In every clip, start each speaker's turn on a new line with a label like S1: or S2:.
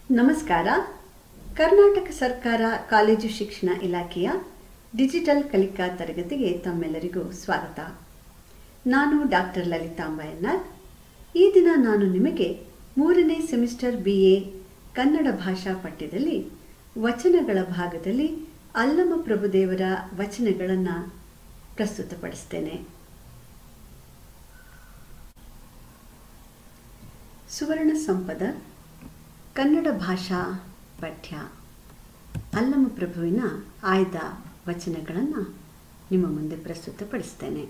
S1: ನಮಸ್ಕಾರ ಕರ್ನಾಟಕ ಸರ್ಕಾರ ಕಾಲೇಜು ಶಿಕ್ಷಣ ಇಲಾಖೆಯ ಡಿಜಿಟಲ್ ಕಲಿಕಾ ತರಗತಿಗೆ ತಮ್ಮೆಲ್ಲರಿಗೂ ಸ್ವಾಗತ ನಾನು ಡಾಕ್ಟರ್ ಲಲಿತಾಂಬ ಎನ್ನಾರ್ ಈ ದಿನ ನಾನು ನಿಮಗೆ ಮೂರನೇ ಸೆಮಿಸ್ಟರ್ ಬಿ ಎ ಕನ್ನಡ ಭಾಷಾ ಪಠ್ಯದಲ್ಲಿ ವಚನಗಳ ಭಾಗದಲ್ಲಿ ಅಲ್ಲಮ ಪ್ರಭುದೇವರ ವಚನಗಳನ್ನು ಪ್ರಸ್ತುತಪಡಿಸ್ತೇನೆ ಸುವರ್ಣ ಸಂಪದ ಕನ್ನಡ ಭಾಷಾ ಪಠ್ಯ ಅಲ್ಲಮ ಪ್ರಭುವಿನ ಆಯ್ದ ವಚನಗಳನ್ನು ನಿಮ್ಮ ಮುಂದೆ ಪ್ರಸ್ತುತಪಡಿಸ್ತೇನೆ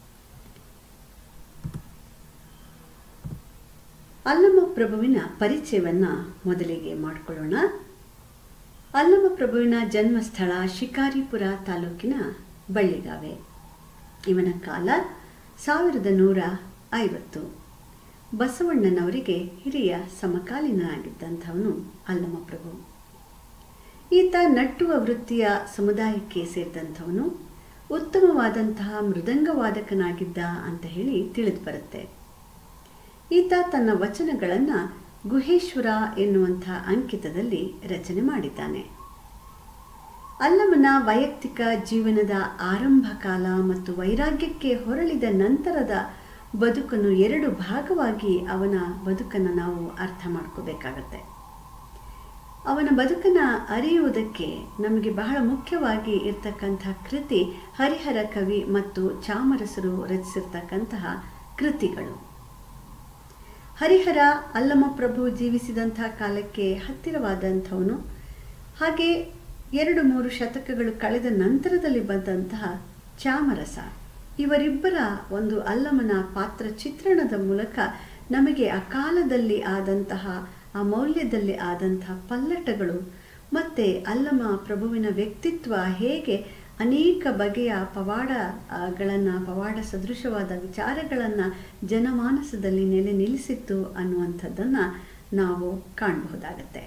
S1: ಅಲ್ಲಮ ಪ್ರಭುವಿನ ಪರಿಚಯವನ್ನು ಮೊದಲಿಗೆ ಮಾಡಿಕೊಳ್ಳೋಣ ಅಲ್ಲಮ ಪ್ರಭುವಿನ ಜನ್ಮಸ್ಥಳ ಶಿಕಾರಿಪುರ ತಾಲೂಕಿನ ಬಳ್ಳಿಗಾವೆ ಇವನ ಕಾಲ ಸಾವಿರದ ನೂರ ಐವತ್ತು ಬಸವಣ್ಣನವರಿಗೆ ಹಿರಿಯ ಸಮಕಾಲೀನನಾಗಿದ್ದಂಥವನು ಅಲ್ಲಮ ಪ್ರಭು ಈತ ನಟ್ಟುವ ವೃತ್ತಿಯ ಸಮುದಾಯಕ್ಕೆ ಸೇರಿದಂಥವನು ಉತ್ತಮವಾದಂತಹ ಮೃದಂಗವಾದಕನಾಗಿದ್ದ ಅಂತ ಹೇಳಿ ತಿಳಿದು ಬರುತ್ತೆ ಈತ ತನ್ನ ವಚನಗಳನ್ನು ಗುಹೇಶ್ವರ ಎನ್ನುವಂಥ ಅಂಕಿತದಲ್ಲಿ ರಚನೆ ಮಾಡಿದ್ದಾನೆ ಅಲ್ಲಮನ ವೈಯಕ್ತಿಕ ಜೀವನದ ಆರಂಭ ಕಾಲ ಮತ್ತು ವೈರಾಗ್ಯಕ್ಕೆ ಹೊರಳಿದ ನಂತರದ ಬದುಕನ್ನು ಎರಡು ಭಾಗವಾಗಿ ಅವನ ಬದುಕನ್ನು ನಾವು ಅರ್ಥ ಮಾಡ್ಕೋಬೇಕಾಗತ್ತೆ ಅವನ ಬದುಕನ್ನು ಅರಿಯುವುದಕ್ಕೆ ನಮಗೆ ಬಹಳ ಮುಖ್ಯವಾಗಿ ಇರ್ತಕ್ಕಂಥ ಕೃತಿ ಹರಿಹರ ಕವಿ ಮತ್ತು ಚಾಮರಸರು ರಚಿಸಿರ್ತಕ್ಕಂತಹ ಕೃತಿಗಳು ಹರಿಹರ ಅಲ್ಲಮ ಪ್ರಭು ಜೀವಿಸಿದಂಥ ಕಾಲಕ್ಕೆ ಹತ್ತಿರವಾದಂಥವನು ಹಾಗೆ ಎರಡು ಮೂರು ಶತಕಗಳು ಕಳೆದ ನಂತರದಲ್ಲಿ ಬಂದಂತಹ ಚಾಮರಸ ಇವರಿಬ್ಬರ ಒಂದು ಅಲ್ಲಮನ ಪಾತ್ರ ಚಿತ್ರಣದ ಮೂಲಕ ನಮಗೆ ಆ ಕಾಲದಲ್ಲಿ ಆದಂತಹ ಆ ಮೌಲ್ಯದಲ್ಲಿ ಆದಂತಹ ಪಲ್ಲಟಗಳು ಮತ್ತು ಅಲ್ಲಮ ಪ್ರಭುವಿನ ವ್ಯಕ್ತಿತ್ವ ಹೇಗೆ ಅನೇಕ ಬಗೆಯ ಪವಾಡಗಳನ್ನು ಪವಾಡ ಸದೃಶವಾದ ವಿಚಾರಗಳನ್ನು ಜನಮಾನಸದಲ್ಲಿ ನೆಲೆ ನಿಲ್ಲಿಸಿತ್ತು ಅನ್ನುವಂಥದ್ದನ್ನು ನಾವು ಕಾಣಬಹುದಾಗತ್ತೆ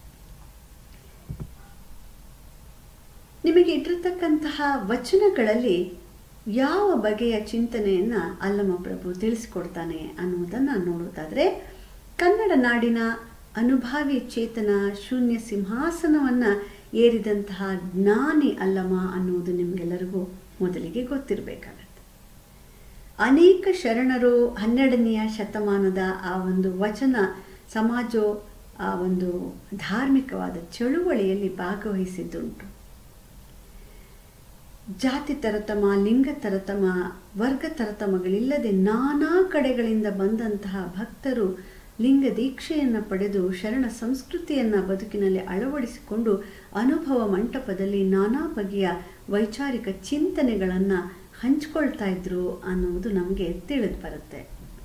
S1: ನಿಮಗೆ ಇಟ್ಟಿರ್ತಕ್ಕಂತಹ ವಚನಗಳಲ್ಲಿ ಯಾವ ಬಗೆಯ ಚಿಂತನೆಯನ್ನು ಅಲ್ಲಮ ಪ್ರಭು ತಿಳಿಸ್ಕೊಡ್ತಾನೆ ಅನ್ನುವುದನ್ನು ನೋಡುವುದಾದರೆ ಕನ್ನಡ ನಾಡಿನ ಅನುಭಾವಿ ಚೇತನ ಶೂನ್ಯ ಸಿಂಹಾಸನವನ್ನು ಏರಿದಂತಹ ಜ್ಞಾನಿ ಅಲ್ಲಮ ಅನ್ನುವುದು ನಿಮಗೆಲ್ಲರಿಗೂ ಮೊದಲಿಗೆ ಗೊತ್ತಿರಬೇಕಾಗತ್ತೆ ಅನೇಕ ಶರಣರು ಹನ್ನೆರಡನೆಯ ಶತಮಾನದ ಆ ಒಂದು ವಚನ ಸಮಾಜೋ ಆ ಒಂದು ಧಾರ್ಮಿಕವಾದ ಚಳುವಳಿಯಲ್ಲಿ ಭಾಗವಹಿಸಿದ್ದುಂಟು ಜಾತಿ ತರತಮ ಲಿಂಗ ತರತಮ ವರ್ಗ ತರತಮಗಳಿಲ್ಲದೆ ನಾನಾ ಕಡೆಗಳಿಂದ ಬಂದಂತಹ ಭಕ್ತರು ಲಿಂಗ ದೀಕ್ಷೆಯನ್ನು ಪಡೆದು ಶರಣ ಸಂಸ್ಕೃತಿಯನ್ನು ಬದುಕಿನಲ್ಲಿ ಅಳವಡಿಸಿಕೊಂಡು ಅನುಭವ ಮಂಟಪದಲ್ಲಿ ನಾನಾ ಬಗೆಯ ವೈಚಾರಿಕ ಚಿಂತನೆಗಳನ್ನು ಹಂಚ್ಕೊಳ್ತಾ ಇದ್ರು ಅನ್ನುವುದು ನಮಗೆ ತಿಳಿದು ಬರುತ್ತೆ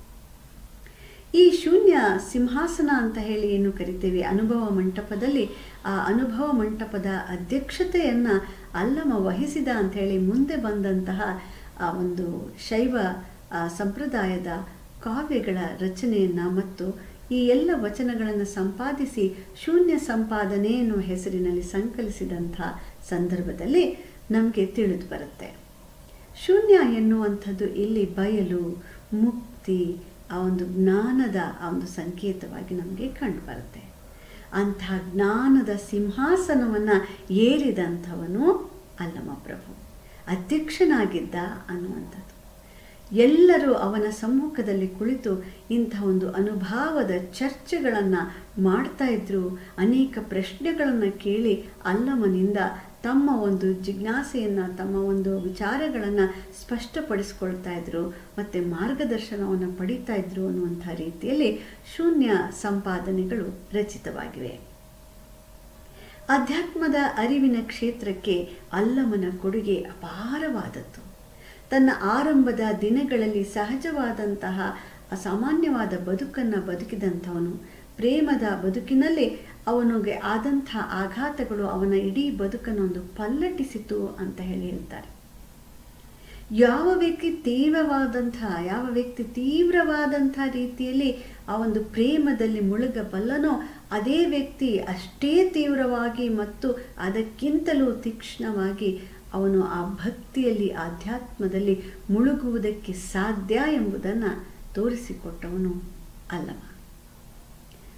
S1: ಈ ಶೂನ್ಯ ಸಿಂಹಾಸನ ಅಂತ ಹೇಳಿ ಏನು ಕರಿತೇವೆ ಅನುಭವ ಮಂಟಪದಲ್ಲಿ ಆ ಅನುಭವ ಮಂಟಪದ ಅಧ್ಯಕ್ಷತೆಯನ್ನು ಅಲ್ಲಮ ವಹಿಸಿದ ಅಂಥೇಳಿ ಮುಂದೆ ಬಂದಂತಹ ಆ ಒಂದು ಶೈವ ಸಂಪ್ರದಾಯದ ಕಾವ್ಯಗಳ ರಚನೆಯನ್ನು ಮತ್ತು ಈ ಎಲ್ಲ ವಚನಗಳನ್ನು ಸಂಪಾದಿಸಿ ಶೂನ್ಯ ಸಂಪಾದನೆ ಎನ್ನುವ ಹೆಸರಿನಲ್ಲಿ ಸಂಕಲಿಸಿದಂಥ ಸಂದರ್ಭದಲ್ಲಿ ನಮಗೆ ತಿಳಿದು ಬರುತ್ತೆ ಶೂನ್ಯ ಎನ್ನುವಂಥದ್ದು ಇಲ್ಲಿ ಬಯಲು ಮುಕ್ತಿ ಆ ಒಂದು ಜ್ಞಾನದ ಆ ಒಂದು ಸಂಕೇತವಾಗಿ ನಮಗೆ ಕಂಡುಬರುತ್ತೆ ಅಂಥ ಜ್ಞಾನದ ಸಿಂಹಾಸನವನ್ನು ಏರಿದಂಥವನು ಅಲ್ಲಮ ಪ್ರಭು ಅಧ್ಯಕ್ಷನಾಗಿದ್ದ ಅನ್ನುವಂಥದ್ದು ಎಲ್ಲರೂ ಅವನ ಸಮ್ಮುಖದಲ್ಲಿ ಕುಳಿತು ಇಂಥ ಒಂದು ಅನುಭಾವದ ಚರ್ಚೆಗಳನ್ನು ಮಾಡ್ತಾ ಇದ್ರು ಅನೇಕ ಪ್ರಶ್ನೆಗಳನ್ನು ಕೇಳಿ ಅಲ್ಲಮನಿಂದ ತಮ್ಮ ಒಂದು ಜಿಜ್ಞಾಸೆಯನ್ನು ತಮ್ಮ ಒಂದು ವಿಚಾರಗಳನ್ನು ಸ್ಪಷ್ಟಪಡಿಸ್ಕೊಳ್ತಾ ಇದ್ರು ಮತ್ತು ಮಾರ್ಗದರ್ಶನವನ್ನು ಪಡೀತಾ ಇದ್ರು ಅನ್ನುವಂಥ ರೀತಿಯಲ್ಲಿ ಶೂನ್ಯ ಸಂಪಾದನೆಗಳು ರಚಿತವಾಗಿವೆ ಅಧ್ಯಾತ್ಮದ ಅರಿವಿನ ಕ್ಷೇತ್ರಕ್ಕೆ ಅಲ್ಲಮನ ಕೊಡುಗೆ ಅಪಾರವಾದದ್ದು ತನ್ನ ಆರಂಭದ ದಿನಗಳಲ್ಲಿ ಸಹಜವಾದಂತಹ ಅಸಾಮಾನ್ಯವಾದ ಬದುಕನ್ನು ಬದುಕಿದಂಥವನು ಪ್ರೇಮದ ಬದುಕಿನಲ್ಲಿ ಅವನಿಗೆ ಆದಂಥ ಆಘಾತಗಳು ಅವನ ಇಡೀ ಬದುಕನ್ನು ಒಂದು ಪಲ್ಲಟಿಸಿತು ಅಂತ ಹೇಳಿ ಹೇಳ್ತಾರೆ ಯಾವ ವ್ಯಕ್ತಿ ತೀವ್ರವಾದಂತಹ ಯಾವ ವ್ಯಕ್ತಿ ತೀವ್ರವಾದಂಥ ರೀತಿಯಲ್ಲಿ ಆ ಒಂದು ಪ್ರೇಮದಲ್ಲಿ ಮುಳುಗಬಲ್ಲನೋ ಅದೇ ವ್ಯಕ್ತಿ ಅಷ್ಟೇ ತೀವ್ರವಾಗಿ ಮತ್ತು ಅದಕ್ಕಿಂತಲೂ ತೀಕ್ಷ್ಣವಾಗಿ ಅವನು ಆ ಭಕ್ತಿಯಲ್ಲಿ ಆಧ್ಯಾತ್ಮದಲ್ಲಿ ಮುಳುಗುವುದಕ್ಕೆ ಸಾಧ್ಯ ಎಂಬುದನ್ನು ತೋರಿಸಿಕೊಟ್ಟವನು ಅಲ್ಲವ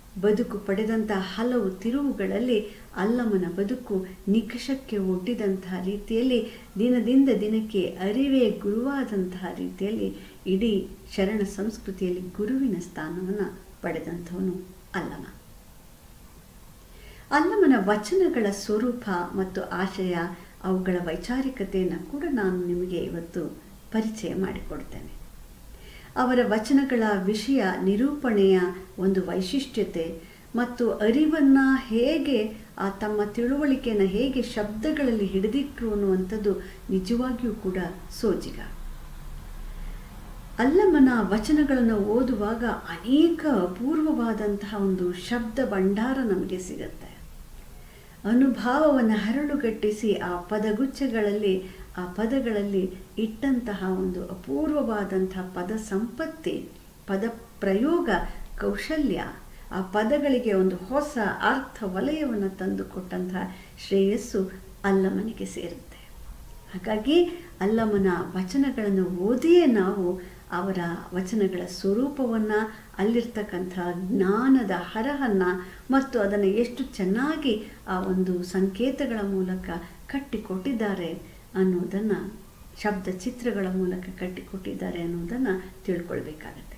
S1: ಬದುಕು ಪಡೆದಂಥ ಹಲವು ತಿರುವುಗಳಲ್ಲಿ ಅಲ್ಲಮನ ಬದುಕು ನಿಕಷಕ್ಕೆ ಒಡ್ಡಿದಂತಹ ರೀತಿಯಲ್ಲಿ ದಿನದಿಂದ ದಿನಕ್ಕೆ ಅರಿವೇ ಗುರುವಾದಂತಹ ರೀತಿಯಲ್ಲಿ ಇಡೀ ಶರಣ ಸಂಸ್ಕೃತಿಯಲ್ಲಿ ಗುರುವಿನ ಸ್ಥಾನವನ್ನು ಪಡೆದಂಥವನು ಅಲ್ಲಮ ಅಲ್ಲಮನ ವಚನಗಳ ಸ್ವರೂಪ ಮತ್ತು ಆಶಯ ಅವುಗಳ ವೈಚಾರಿಕತೆಯನ್ನು ಕೂಡ ನಾನು ನಿಮಗೆ ಇವತ್ತು ಪರಿಚಯ ಮಾಡಿಕೊಡ್ತೇನೆ ಅವರ ವಚನಗಳ ವಿಷಯ ನಿರೂಪಣೆಯ ಒಂದು ವೈಶಿಷ್ಟ್ಯತೆ ಮತ್ತು ಅರಿವನ್ನು ಹೇಗೆ ಆ ತಮ್ಮ ತಿಳುವಳಿಕೆಯನ್ನು ಹೇಗೆ ಶಬ್ದಗಳಲ್ಲಿ ಹಿಡಿದಿಟ್ರು ಅನ್ನುವಂಥದ್ದು ನಿಜವಾಗಿಯೂ ಕೂಡ ಸೋಜಿಗ ಅಲ್ಲಮನ ವಚನಗಳನ್ನು ಓದುವಾಗ ಅನೇಕ ಅಪೂರ್ವವಾದಂತಹ ಒಂದು ಶಬ್ದ ಭಂಡಾರ ನಮಗೆ ಸಿಗುತ್ತೆ ಅನುಭಾವವನ್ನು ಹರಳುಗಟ್ಟಿಸಿ ಆ ಪದಗುಚ್ಛಗಳಲ್ಲಿ ಆ ಪದಗಳಲ್ಲಿ ಇಟ್ಟಂತಹ ಒಂದು ಅಪೂರ್ವವಾದಂತಹ ಪದ ಸಂಪತ್ತಿ ಪದ ಪ್ರಯೋಗ ಕೌಶಲ್ಯ ಆ ಪದಗಳಿಗೆ ಒಂದು ಹೊಸ ಅರ್ಥ ವಲಯವನ್ನು ತಂದುಕೊಟ್ಟಂತಹ ಶ್ರೇಯಸ್ಸು ಅಲ್ಲಮನಿಗೆ ಸೇರುತ್ತೆ ಹಾಗಾಗಿ ಅಲ್ಲಮನ ವಚನಗಳನ್ನು ಓದಿಯೇ ನಾವು ಅವರ ವಚನಗಳ ಸ್ವರೂಪವನ್ನು ಅಲ್ಲಿರ್ತಕ್ಕಂಥ ಜ್ಞಾನದ ಹರಹನ್ನು ಮತ್ತು ಅದನ್ನು ಎಷ್ಟು ಚೆನ್ನಾಗಿ ಆ ಒಂದು ಸಂಕೇತಗಳ ಮೂಲಕ ಕಟ್ಟಿಕೊಟ್ಟಿದ್ದಾರೆ ಅನ್ನೋದನ್ನು ಶಬ್ದ ಚಿತ್ರಗಳ ಮೂಲಕ ಕಟ್ಟಿಕೊಟ್ಟಿದ್ದಾರೆ ಅನ್ನೋದನ್ನು ತಿಳ್ಕೊಳ್ಬೇಕಾಗತ್ತೆ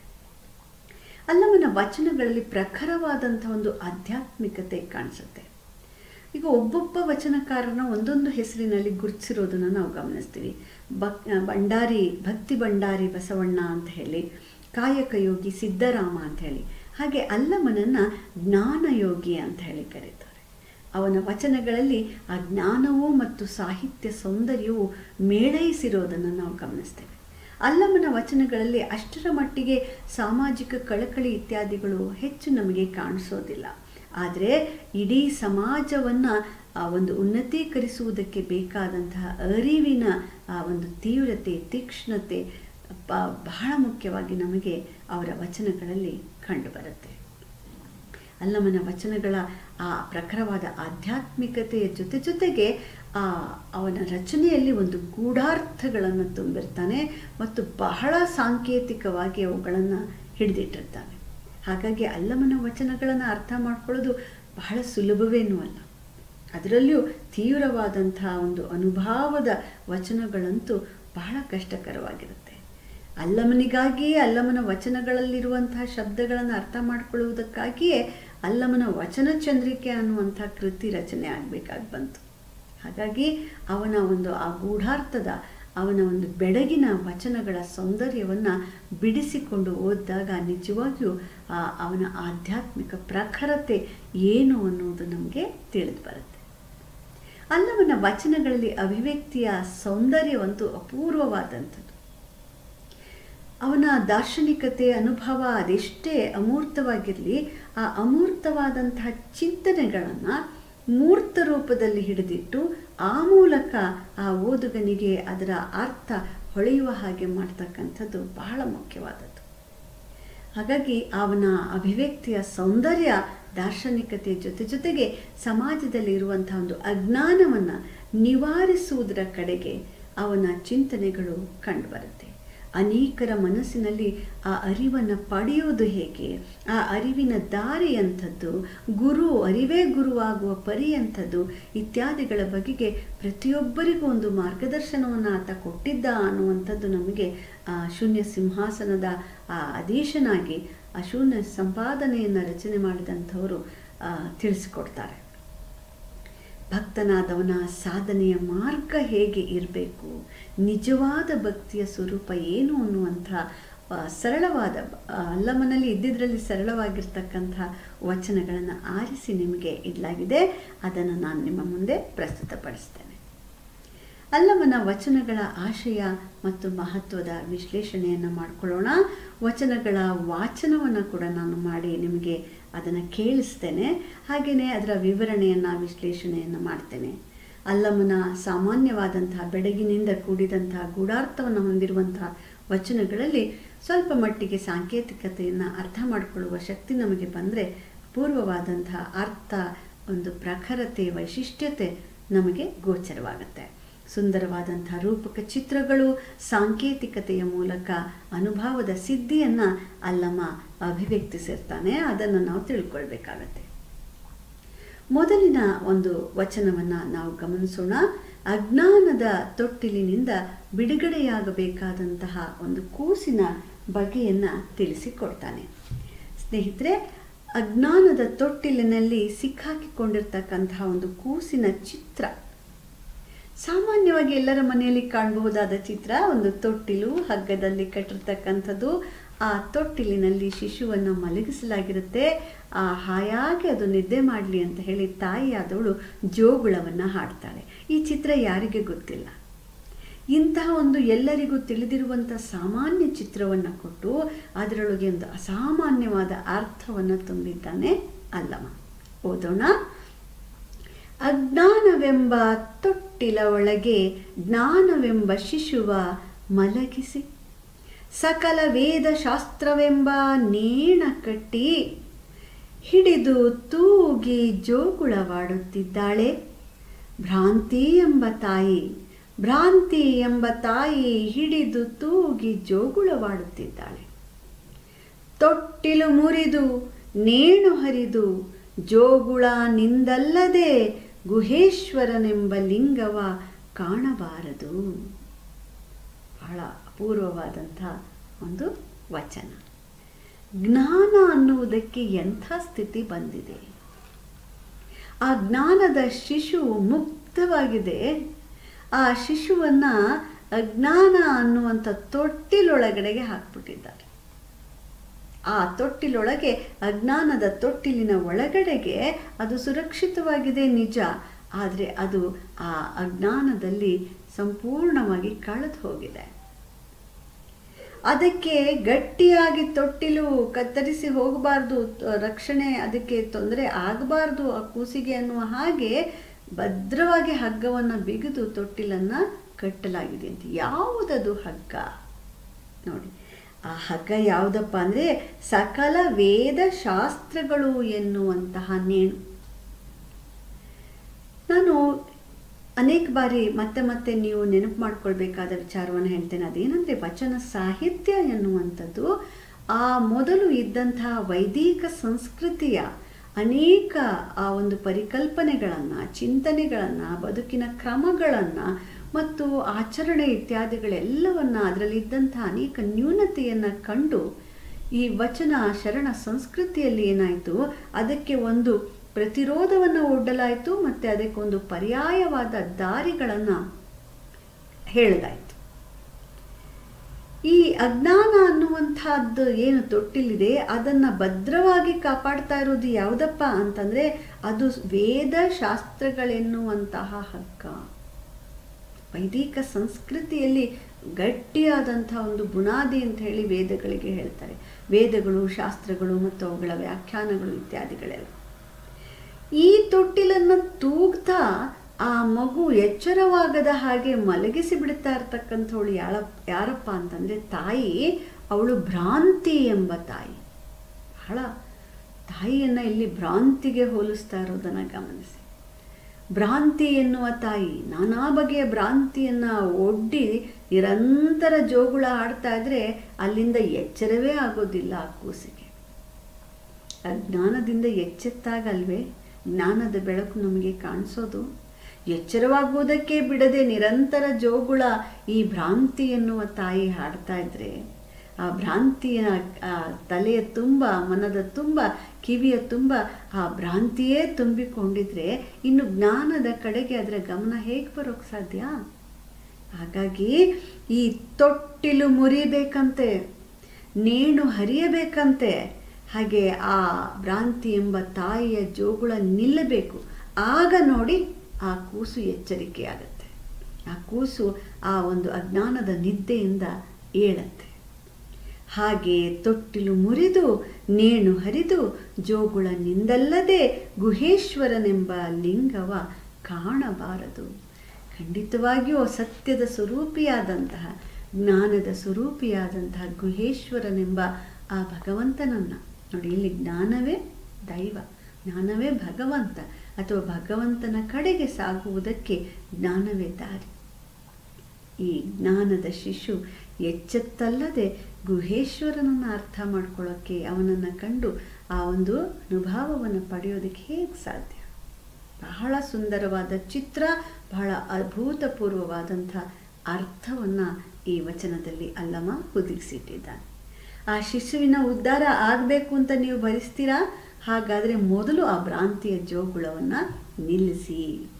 S1: ಅಲ್ಲವನ ವಚನಗಳಲ್ಲಿ ಪ್ರಖರವಾದಂಥ ಒಂದು ಆಧ್ಯಾತ್ಮಿಕತೆ ಕಾಣಿಸುತ್ತೆ ಈಗ ಒಬ್ಬೊಬ್ಬ ವಚನಕಾರನ ಒಂದೊಂದು ಹೆಸರಿನಲ್ಲಿ ಗುರುತಿಸಿರೋದನ್ನು ನಾವು ಗಮನಿಸ್ತೀವಿ ಬಕ್ ಭಂಡಾರಿ ಭಕ್ತಿ ಭಂಡಾರಿ ಬಸವಣ್ಣ ಅಂತ ಹೇಳಿ ಕಾಯಕಯೋಗಿ ಸಿದ್ದರಾಮ ಅಂತ ಹೇಳಿ ಹಾಗೆ ಅಲ್ಲಮನನ್ನು ಜ್ಞಾನಯೋಗಿ ಅಂತ ಹೇಳಿ ಕರೀತಾರೆ ಅವನ ವಚನಗಳಲ್ಲಿ ಆ ಜ್ಞಾನವೂ ಮತ್ತು ಸಾಹಿತ್ಯ ಸೌಂದರ್ಯವು ಮೇಳೈಸಿರೋದನ್ನು ನಾವು ಗಮನಿಸ್ತೇವೆ ಅಲ್ಲಮನ ವಚನಗಳಲ್ಲಿ ಅಷ್ಟರ ಮಟ್ಟಿಗೆ ಸಾಮಾಜಿಕ ಕಳಕಳಿ ಇತ್ಯಾದಿಗಳು ಹೆಚ್ಚು ನಮಗೆ ಕಾಣಿಸೋದಿಲ್ಲ ಆದರೆ ಇಡೀ ಸಮಾಜವನ್ನು ಆ ಒಂದು ಉನ್ನತೀಕರಿಸುವುದಕ್ಕೆ ಬೇಕಾದಂತಹ ಅರಿವಿನ ಆ ಒಂದು ತೀವ್ರತೆ ತೀಕ್ಷ್ಣತೆ ಬಹಳ ಮುಖ್ಯವಾಗಿ ನಮಗೆ ಅವರ ವಚನಗಳಲ್ಲಿ ಕಂಡುಬರುತ್ತೆ ಅಲ್ಲಮನ ವಚನಗಳ ಆ ಪ್ರಖರವಾದ ಆಧ್ಯಾತ್ಮಿಕತೆಯ ಜೊತೆ ಜೊತೆಗೆ ಆ ಅವನ ರಚನೆಯಲ್ಲಿ ಒಂದು ಗೂಢಾರ್ಥಗಳನ್ನು ತುಂಬಿರ್ತಾನೆ ಮತ್ತು ಬಹಳ ಸಾಂಕೇತಿಕವಾಗಿ ಅವುಗಳನ್ನು ಹಿಡಿದಿಟ್ಟಿರ್ತಾನೆ ಹಾಗಾಗಿ ಅಲ್ಲಮನ ವಚನಗಳನ್ನು ಅರ್ಥ ಮಾಡ್ಕೊಳ್ಳೋದು ಬಹಳ ಸುಲಭವೇನೂ ಅಲ್ಲ ಅದರಲ್ಲಿಯೂ ತೀವ್ರವಾದಂತಹ ಒಂದು ಅನುಭಾವದ ವಚನಗಳಂತೂ ಬಹಳ ಕಷ್ಟಕರವಾಗಿರುತ್ತೆ ಅಲ್ಲಮನಿಗಾಗಿಯೇ ಅಲ್ಲಮನ ವಚನಗಳಲ್ಲಿರುವಂತಹ ಶಬ್ದಗಳನ್ನು ಅರ್ಥ ಮಾಡಿಕೊಳ್ಳುವುದಕ್ಕಾಗಿಯೇ ಅಲ್ಲಮನ ವಚನ ಚಂದ್ರಿಕೆ ಅನ್ನುವಂಥ ಕೃತಿ ರಚನೆ ಆಗಬೇಕಾಗಿ ಬಂತು ಹಾಗಾಗಿ ಅವನ ಒಂದು ಆ ಗೂಢಾರ್ಥದ ಅವನ ಒಂದು ಬೆಡಗಿನ ವಚನಗಳ ಸೌಂದರ್ಯವನ್ನು ಬಿಡಿಸಿಕೊಂಡು ಓದಿದಾಗ ನಿಜವಾಗಿಯೂ ಅವನ ಆಧ್ಯಾತ್ಮಿಕ ಪ್ರಖರತೆ ಏನು ಅನ್ನೋದು ನಮಗೆ ತಿಳಿದು ಬರುತ್ತೆ ಅಲ್ಲವನ ವಚನಗಳಲ್ಲಿ ಅಭಿವ್ಯಕ್ತಿಯ ಸೌಂದರ್ಯವಂತೂ ಅಪೂರ್ವವಾದಂಥದ್ದು ಅವನ ದಾರ್ಶನಿಕತೆ ಅನುಭವ ಅದೆಷ್ಟೇ ಅಮೂರ್ತವಾಗಿರಲಿ ಆ ಅಮೂರ್ತವಾದಂತಹ ಚಿಂತನೆಗಳನ್ನು ಮೂರ್ತ ರೂಪದಲ್ಲಿ ಹಿಡಿದಿಟ್ಟು ಆ ಮೂಲಕ ಆ ಓದುಗನಿಗೆ ಅದರ ಅರ್ಥ ಹೊಳೆಯುವ ಹಾಗೆ ಮಾಡ್ತಕ್ಕಂಥದ್ದು ಬಹಳ ಮುಖ್ಯವಾದದ್ದು ಹಾಗಾಗಿ ಅವನ ಅಭಿವ್ಯಕ್ತಿಯ ಸೌಂದರ್ಯ ದಾರ್ಶನಿಕತೆ ಜೊತೆ ಜೊತೆಗೆ ಸಮಾಜದಲ್ಲಿ ಇರುವಂತಹ ಒಂದು ಅಜ್ಞಾನವನ್ನು ನಿವಾರಿಸುವುದರ ಕಡೆಗೆ ಅವನ ಚಿಂತನೆಗಳು ಕಂಡುಬರುತ್ತೆ ಅನೇಕರ ಮನಸ್ಸಿನಲ್ಲಿ ಆ ಅರಿವನ್ನು ಪಡೆಯೋದು ಹೇಗೆ ಆ ಅರಿವಿನ ದಾರಿ ಅಂಥದ್ದು ಗುರು ಅರಿವೇ ಗುರುವಾಗುವ ಪರಿ ಅಂಥದ್ದು ಇತ್ಯಾದಿಗಳ ಬಗೆಗೆ ಪ್ರತಿಯೊಬ್ಬರಿಗೂ ಒಂದು ಮಾರ್ಗದರ್ಶನವನ್ನು ಆತ ಕೊಟ್ಟಿದ್ದ ಅನ್ನುವಂಥದ್ದು ನಮಗೆ ಆ ಶೂನ್ಯ ಸಿಂಹಾಸನದ ಆ ಅಧೀಶನಾಗಿ ಆ ಶೂನ್ಯ ಸಂಪಾದನೆಯನ್ನು ರಚನೆ ಮಾಡಿದಂಥವರು ತಿಳಿಸಿಕೊಡ್ತಾರೆ ಭಕ್ತನಾದವನ ಸಾಧನೆಯ ಮಾರ್ಗ ಹೇಗೆ ಇರಬೇಕು ನಿಜವಾದ ಭಕ್ತಿಯ ಸ್ವರೂಪ ಏನು ಅನ್ನುವಂಥ ಸರಳವಾದ ಅಲ್ಲಮನಲ್ಲಿ ಇದ್ದಿದ್ರಲ್ಲಿ ಸರಳವಾಗಿರ್ತಕ್ಕಂಥ ವಚನಗಳನ್ನು ಆರಿಸಿ ನಿಮಗೆ ಇಡಲಾಗಿದೆ ಅದನ್ನು ನಾನು ನಿಮ್ಮ ಮುಂದೆ ಪ್ರಸ್ತುತಪಡಿಸ್ತೇನೆ ಅಲ್ಲಮನ ವಚನಗಳ ಆಶಯ ಮತ್ತು ಮಹತ್ವದ ವಿಶ್ಲೇಷಣೆಯನ್ನು ಮಾಡಿಕೊಳ್ಳೋಣ ವಚನಗಳ ವಾಚನವನ್ನು ಕೂಡ ನಾನು ಮಾಡಿ ನಿಮಗೆ ಅದನ್ನು ಕೇಳಿಸ್ತೇನೆ ಹಾಗೆಯೇ ಅದರ ವಿವರಣೆಯನ್ನು ವಿಶ್ಲೇಷಣೆಯನ್ನು ಮಾಡ್ತೇನೆ ಅಲ್ಲಮನ ಸಾಮಾನ್ಯವಾದಂತಹ ಬೆಡಗಿನಿಂದ ಕೂಡಿದಂತಹ ಗೂಢಾರ್ಥವನ್ನು ಹೊಂದಿರುವಂತಹ ವಚನಗಳಲ್ಲಿ ಸ್ವಲ್ಪ ಮಟ್ಟಿಗೆ ಸಾಂಕೇತಿಕತೆಯನ್ನು ಅರ್ಥ ಮಾಡಿಕೊಳ್ಳುವ ಶಕ್ತಿ ನಮಗೆ ಬಂದರೆ ಅಪೂರ್ವವಾದಂತಹ ಅರ್ಥ ಒಂದು ಪ್ರಖರತೆ ವೈಶಿಷ್ಟ್ಯತೆ ನಮಗೆ ಗೋಚರವಾಗುತ್ತೆ ಸುಂದರವಾದಂಥ ರೂಪಕ ಚಿತ್ರಗಳು ಸಾಂಕೇತಿಕತೆಯ ಮೂಲಕ ಅನುಭವದ ಸಿದ್ಧಿಯನ್ನು ಅಲ್ಲಮ್ಮ ಅಭಿವ್ಯಕ್ತಿಸಿರ್ತಾನೆ ಅದನ್ನು ನಾವು ತಿಳ್ಕೊಳ್ಬೇಕಾಗತ್ತೆ ಮೊದಲಿನ ಒಂದು ವಚನವನ್ನು ನಾವು ಗಮನಿಸೋಣ ಅಜ್ಞಾನದ ತೊಟ್ಟಿಲಿನಿಂದ ಬಿಡುಗಡೆಯಾಗಬೇಕಾದಂತಹ ಒಂದು ಕೂಸಿನ ಬಗೆಯನ್ನು ತಿಳಿಸಿಕೊಡ್ತಾನೆ ಸ್ನೇಹಿತರೆ ಅಜ್ಞಾನದ ತೊಟ್ಟಿಲಿನಲ್ಲಿ ಸಿಕ್ಕಾಕಿಕೊಂಡಿರ್ತಕ್ಕಂತಹ ಒಂದು ಕೂಸಿನ ಚಿತ್ರ ಸಾಮಾನ್ಯವಾಗಿ ಎಲ್ಲರ ಮನೆಯಲ್ಲಿ ಕಾಣಬಹುದಾದ ಚಿತ್ರ ಒಂದು ತೊಟ್ಟಿಲು ಹಗ್ಗದಲ್ಲಿ ಕಟ್ಟಿರ್ತಕ್ಕಂಥದ್ದು ಆ ತೊಟ್ಟಿಲಿನಲ್ಲಿ ಶಿಶುವನ್ನು ಮಲಗಿಸಲಾಗಿರುತ್ತೆ ಆ ಹಾಯಾಗಿ ಅದು ನಿದ್ದೆ ಮಾಡಲಿ ಅಂತ ಹೇಳಿ ತಾಯಿಯಾದವಳು ಜೋಗುಳವನ್ನು ಹಾಡ್ತಾಳೆ ಈ ಚಿತ್ರ ಯಾರಿಗೆ ಗೊತ್ತಿಲ್ಲ ಇಂತಹ ಒಂದು ಎಲ್ಲರಿಗೂ ತಿಳಿದಿರುವಂಥ ಸಾಮಾನ್ಯ ಚಿತ್ರವನ್ನು ಕೊಟ್ಟು ಅದರೊಳಗೆ ಒಂದು ಅಸಾಮಾನ್ಯವಾದ ಅರ್ಥವನ್ನು ತುಂಬಿದ್ದಾನೆ ಅಲ್ಲವ ಓದೋಣ ಅಜ್ಞಾನವೆಂಬ ತೊಟ್ಟಿಲ ಒಳಗೆ ಜ್ಞಾನವೆಂಬ ಶಿಶುವ ಮಲಗಿಸಿ ಸಕಲ ವೇದ ಶಾಸ್ತ್ರವೆಂಬ ನೇಣ ಕಟ್ಟಿ ಹಿಡಿದು ತೂಗಿ ಜೋಗುಳವಾಡುತ್ತಿದ್ದಾಳೆ ಭ್ರಾಂತಿ ಎಂಬ ತಾಯಿ ಭ್ರಾಂತಿ ಎಂಬ ತಾಯಿ ಹಿಡಿದು ತೂಗಿ ಜೋಗುಳವಾಡುತ್ತಿದ್ದಾಳೆ ತೊಟ್ಟಿಲು ಮುರಿದು ನೇಣು ಹರಿದು ಜೋಗುಳ ನಿಂದಲ್ಲದೆ ಗುಹೇಶ್ವರನೆಂಬ ಲಿಂಗವ ಕಾಣಬಾರದು ಬಹಳ ಅಪೂರ್ವವಾದಂಥ ಒಂದು ವಚನ ಜ್ಞಾನ ಅನ್ನುವುದಕ್ಕೆ ಎಂಥ ಸ್ಥಿತಿ ಬಂದಿದೆ ಆ ಜ್ಞಾನದ ಶಿಶು ಮುಕ್ತವಾಗಿದೆ ಆ ಶಿಶುವನ್ನು ಅಜ್ಞಾನ ಅನ್ನುವಂಥ ತೊಟ್ಟಿಲೊಳಗಡೆಗೆ ಹಾಕ್ಬಿಟ್ಟಿದ್ದಾರೆ ಆ ತೊಟ್ಟಿಲೊಳಗೆ ಅಜ್ಞಾನದ ತೊಟ್ಟಿಲಿನ ಒಳಗಡೆಗೆ ಅದು ಸುರಕ್ಷಿತವಾಗಿದೆ ನಿಜ ಆದರೆ ಅದು ಆ ಅಜ್ಞಾನದಲ್ಲಿ ಸಂಪೂರ್ಣವಾಗಿ ಕಳೆದು ಹೋಗಿದೆ ಅದಕ್ಕೆ ಗಟ್ಟಿಯಾಗಿ ತೊಟ್ಟಿಲು ಕತ್ತರಿಸಿ ಹೋಗಬಾರ್ದು ರಕ್ಷಣೆ ಅದಕ್ಕೆ ತೊಂದರೆ ಆಗಬಾರ್ದು ಆ ಕೂಸಿಗೆ ಅನ್ನುವ ಹಾಗೆ ಭದ್ರವಾಗಿ ಹಗ್ಗವನ್ನು ಬಿಗಿದು ತೊಟ್ಟಿಲನ್ನು ಕಟ್ಟಲಾಗಿದೆ ಅಂತ ಯಾವುದದು ಹಗ್ಗ ನೋಡಿ ಆ ಹಗ್ಗ ಯಾವುದಪ್ಪ ಅಂದರೆ ಸಕಲ ವೇದ ಶಾಸ್ತ್ರಗಳು ಎನ್ನುವಂತಹ ನೇಣು ನಾನು ಅನೇಕ ಬಾರಿ ಮತ್ತೆ ಮತ್ತೆ ನೀವು ನೆನಪು ಮಾಡ್ಕೊಳ್ಬೇಕಾದ ವಿಚಾರವನ್ನು ಹೇಳ್ತೇನೆ ಅದೇನೆಂದರೆ ವಚನ ಸಾಹಿತ್ಯ ಎನ್ನುವಂಥದ್ದು ಆ ಮೊದಲು ಇದ್ದಂತಹ ವೈದಿಕ ಸಂಸ್ಕೃತಿಯ ಅನೇಕ ಆ ಒಂದು ಪರಿಕಲ್ಪನೆಗಳನ್ನು ಚಿಂತನೆಗಳನ್ನು ಬದುಕಿನ ಕ್ರಮಗಳನ್ನು ಮತ್ತು ಆಚರಣೆ ಇತ್ಯಾದಿಗಳೆಲ್ಲವನ್ನು ಅದರಲ್ಲಿದ್ದಂಥ ಅನೇಕ ನ್ಯೂನತೆಯನ್ನು ಕಂಡು ಈ ವಚನ ಶರಣ ಸಂಸ್ಕೃತಿಯಲ್ಲಿ ಏನಾಯಿತು ಅದಕ್ಕೆ ಒಂದು ಪ್ರತಿರೋಧವನ್ನು ಒಡ್ಡಲಾಯಿತು ಮತ್ತು ಅದಕ್ಕೊಂದು ಪರ್ಯಾಯವಾದ ದಾರಿಗಳನ್ನು ಹೇಳಲಾಯಿತು ಈ ಅಜ್ಞಾನ ಅನ್ನುವಂಥದ್ದು ಏನು ತೊಟ್ಟಿಲಿದೆ ಅದನ್ನು ಭದ್ರವಾಗಿ ಕಾಪಾಡ್ತಾ ಇರೋದು ಯಾವುದಪ್ಪ ಅಂತಂದರೆ ಅದು ವೇದ ಶಾಸ್ತ್ರಗಳೆನ್ನುವಂತಹ ಹಗ್ಗ ವೈದಿಕ ಸಂಸ್ಕೃತಿಯಲ್ಲಿ ಗಟ್ಟಿಯಾದಂಥ ಒಂದು ಬುನಾದಿ ಅಂತ ಹೇಳಿ ವೇದಗಳಿಗೆ ಹೇಳ್ತಾರೆ ವೇದಗಳು ಶಾಸ್ತ್ರಗಳು ಮತ್ತು ಅವುಗಳ ವ್ಯಾಖ್ಯಾನಗಳು ಇತ್ಯಾದಿಗಳೆಲ್ಲ ಈ ತೊಟ್ಟಿಲನ್ನು ತೂಗ್ತಾ ಆ ಮಗು ಎಚ್ಚರವಾಗದ ಹಾಗೆ ಮಲಗಿಸಿ ಬಿಡ್ತಾ ಇರ್ತಕ್ಕಂಥವಳು ಯಾಳ ಯಾರಪ್ಪ ಅಂತಂದರೆ ತಾಯಿ ಅವಳು ಭ್ರಾಂತಿ ಎಂಬ ತಾಯಿ ಬಹಳ ತಾಯಿಯನ್ನು ಇಲ್ಲಿ ಭ್ರಾಂತಿಗೆ ಹೋಲಿಸ್ತಾ ಇರೋದನ್ನು ಗಮನಿಸಿ ಭ್ರಾಂತಿ ಎನ್ನುವ ತಾಯಿ ನಾನಾ ಬಗೆಯ ಭ್ರಾಂತಿಯನ್ನು ಒಡ್ಡಿ ನಿರಂತರ ಜೋಗುಳ ಆಡ್ತಾ ಇದ್ರೆ ಅಲ್ಲಿಂದ ಎಚ್ಚರವೇ ಆಗೋದಿಲ್ಲ ಆ ಕೂಸಿಗೆ ಅಜ್ಞಾನದಿಂದ ಎಚ್ಚೆತ್ತಾಗಲ್ವೇ ಜ್ಞಾನದ ಬೆಳಕು ನಮಗೆ ಕಾಣಿಸೋದು ಎಚ್ಚರವಾಗುವುದಕ್ಕೆ ಬಿಡದೆ ನಿರಂತರ ಜೋಗುಳ ಈ ಭ್ರಾಂತಿ ಎನ್ನುವ ತಾಯಿ ಹಾಡ್ತಾ ಇದ್ರೆ ಆ ಭ್ರಾಂತಿಯ ತಲೆಯ ತುಂಬ ಮನದ ತುಂಬ ಕಿವಿಯ ತುಂಬ ಆ ಭ್ರಾಂತಿಯೇ ತುಂಬಿಕೊಂಡಿದ್ರೆ ಇನ್ನು ಜ್ಞಾನದ ಕಡೆಗೆ ಅದರ ಗಮನ ಹೇಗೆ ಬರೋಕ್ಕೆ ಸಾಧ್ಯ ಹಾಗಾಗಿ ಈ ತೊಟ್ಟಿಲು ಮುರಿಬೇಕಂತೆ ನೇಣು ಹರಿಯಬೇಕಂತೆ ಹಾಗೆ ಆ ಭ್ರಾಂತಿ ಎಂಬ ತಾಯಿಯ ಜೋಗುಳ ನಿಲ್ಲಬೇಕು ಆಗ ನೋಡಿ ಆ ಕೂಸು ಎಚ್ಚರಿಕೆಯಾಗತ್ತೆ ಆ ಕೂಸು ಆ ಒಂದು ಅಜ್ಞಾನದ ನಿದ್ದೆಯಿಂದ ಏಳತ್ತೆ ಹಾಗೆ ತೊಟ್ಟಿಲು ಮುರಿದು ನೇಣು ಹರಿದು ಜೋಗುಳ ನಿಂದಲ್ಲದೆ ಗುಹೇಶ್ವರನೆಂಬ ಲಿಂಗವ ಕಾಣಬಾರದು ಖಂಡಿತವಾಗಿಯೂ ಸತ್ಯದ ಸ್ವರೂಪಿಯಾದಂತಹ ಜ್ಞಾನದ ಸ್ವರೂಪಿಯಾದಂತಹ ಗುಹೇಶ್ವರನೆಂಬ ಆ ಭಗವಂತನನ್ನು ನೋಡಿ ಇಲ್ಲಿ ಜ್ಞಾನವೇ ದೈವ ಜ್ಞಾನವೇ ಭಗವಂತ ಅಥವಾ ಭಗವಂತನ ಕಡೆಗೆ ಸಾಗುವುದಕ್ಕೆ ಜ್ಞಾನವೇ ದಾರಿ ಈ ಜ್ಞಾನದ ಶಿಶು ಎಚ್ಚೆತ್ತಲ್ಲದೆ ಗುಹೇಶ್ವರನನ್ನು ಅರ್ಥ ಮಾಡ್ಕೊಳ್ಳೋಕ್ಕೆ ಅವನನ್ನು ಕಂಡು ಆ ಒಂದು ಅನುಭವವನ್ನು ಪಡೆಯೋದಕ್ಕೆ ಹೇಗೆ ಸಾಧ್ಯ ಬಹಳ ಸುಂದರವಾದ ಚಿತ್ರ ಬಹಳ ಅಭೂತಪೂರ್ವವಾದಂಥ ಅರ್ಥವನ್ನು ಈ ವಚನದಲ್ಲಿ ಅಲ್ಲಮ ಹುದುಗಿಸಿಟ್ಟಿದ್ದಾನೆ ಆ ಶಿಶುವಿನ ಉದ್ಧಾರ ಆಗಬೇಕು ಅಂತ ನೀವು ಬಯಸ್ತೀರಾ ಹಾಗಾದರೆ ಮೊದಲು ಆ ಭ್ರಾಂತಿಯ ಜೋಗುಳವನ್ನು ನಿಲ್ಲಿಸಿ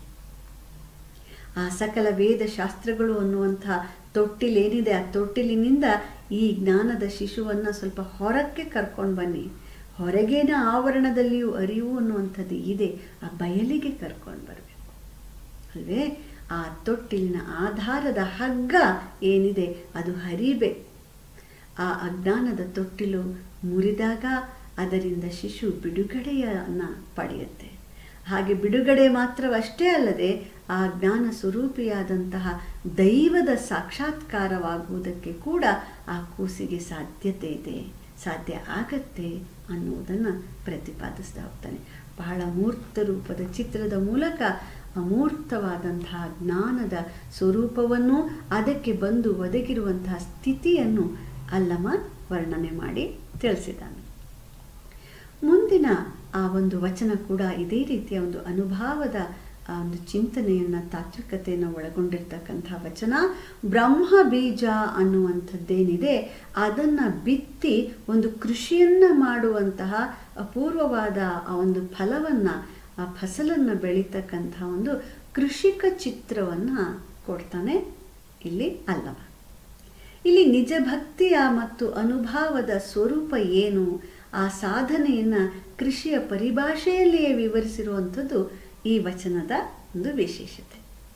S1: ಆ ಸಕಲ ವೇದ ಶಾಸ್ತ್ರಗಳು ಅನ್ನುವಂಥ ತೊಟ್ಟಿಲೇನಿದೆ ಆ ತೊಟ್ಟಿಲಿನಿಂದ ಈ ಜ್ಞಾನದ ಶಿಶುವನ್ನು ಸ್ವಲ್ಪ ಹೊರಕ್ಕೆ ಕರ್ಕೊಂಡು ಬನ್ನಿ ಹೊರಗೇನ ಆವರಣದಲ್ಲಿಯೂ ಅರಿವು ಅನ್ನುವಂಥದ್ದು ಇದೆ ಆ ಬಯಲಿಗೆ ಕರ್ಕೊಂಡು ಬರಬೇಕು ಅಲ್ವೇ ಆ ತೊಟ್ಟಿಲಿನ ಆಧಾರದ ಹಗ್ಗ ಏನಿದೆ ಅದು ಹರಿಬೇಕು ಆ ಅಜ್ಞಾನದ ತೊಟ್ಟಿಲು ಮುರಿದಾಗ ಅದರಿಂದ ಶಿಶು ಬಿಡುಗಡೆಯನ್ನು ಪಡೆಯುತ್ತೆ ಹಾಗೆ ಬಿಡುಗಡೆ ಮಾತ್ರವಷ್ಟೇ ಅಲ್ಲದೆ ಆ ಜ್ಞಾನ ಸ್ವರೂಪಿಯಾದಂತಹ ದೈವದ ಸಾಕ್ಷಾತ್ಕಾರವಾಗುವುದಕ್ಕೆ ಕೂಡ ಆ ಕೂಸಿಗೆ ಸಾಧ್ಯತೆ ಇದೆ ಸಾಧ್ಯ ಆಗತ್ತೆ ಅನ್ನುವುದನ್ನು ಪ್ರತಿಪಾದಿಸ್ತಾ ಹೋಗ್ತಾನೆ ಬಹಳ ಮೂರ್ತ ರೂಪದ ಚಿತ್ರದ ಮೂಲಕ ಅಮೂರ್ತವಾದಂತಹ ಜ್ಞಾನದ ಸ್ವರೂಪವನ್ನು ಅದಕ್ಕೆ ಬಂದು ಒದಗಿರುವಂತಹ ಸ್ಥಿತಿಯನ್ನು ಅಲ್ಲಮ ವರ್ಣನೆ ಮಾಡಿ ತಿಳಿಸಿದ್ದಾನೆ ಮುಂದಿನ ಆ ಒಂದು ವಚನ ಕೂಡ ಇದೇ ರೀತಿಯ ಒಂದು ಅನುಭವದ ಆ ಒಂದು ಚಿಂತನೆಯನ್ನು ತಾತ್ವಿಕತೆಯನ್ನು ಒಳಗೊಂಡಿರ್ತಕ್ಕಂಥ ವಚನ ಬ್ರಹ್ಮ ಬೀಜ ಅನ್ನುವಂಥದ್ದೇನಿದೆ ಅದನ್ನು ಬಿತ್ತಿ ಒಂದು ಕೃಷಿಯನ್ನು ಮಾಡುವಂತಹ ಅಪೂರ್ವವಾದ ಆ ಒಂದು ಫಲವನ್ನು ಆ ಫಸಲನ್ನು ಬೆಳೀತಕ್ಕಂಥ ಒಂದು ಕೃಷಿಕ ಚಿತ್ರವನ್ನು ಕೊಡ್ತಾನೆ ಇಲ್ಲಿ ಅಲ್ಲವ ಇಲ್ಲಿ ನಿಜ ಭಕ್ತಿಯ ಮತ್ತು ಅನುಭವದ ಸ್ವರೂಪ ಏನು ಆ ಸಾಧನೆಯನ್ನು ಕೃಷಿಯ ಪರಿಭಾಷೆಯಲ್ಲಿಯೇ ವಿವರಿಸಿರುವಂಥದ್ದು ಈ ವಚನದ ಒಂದು ವಿಶೇಷತೆ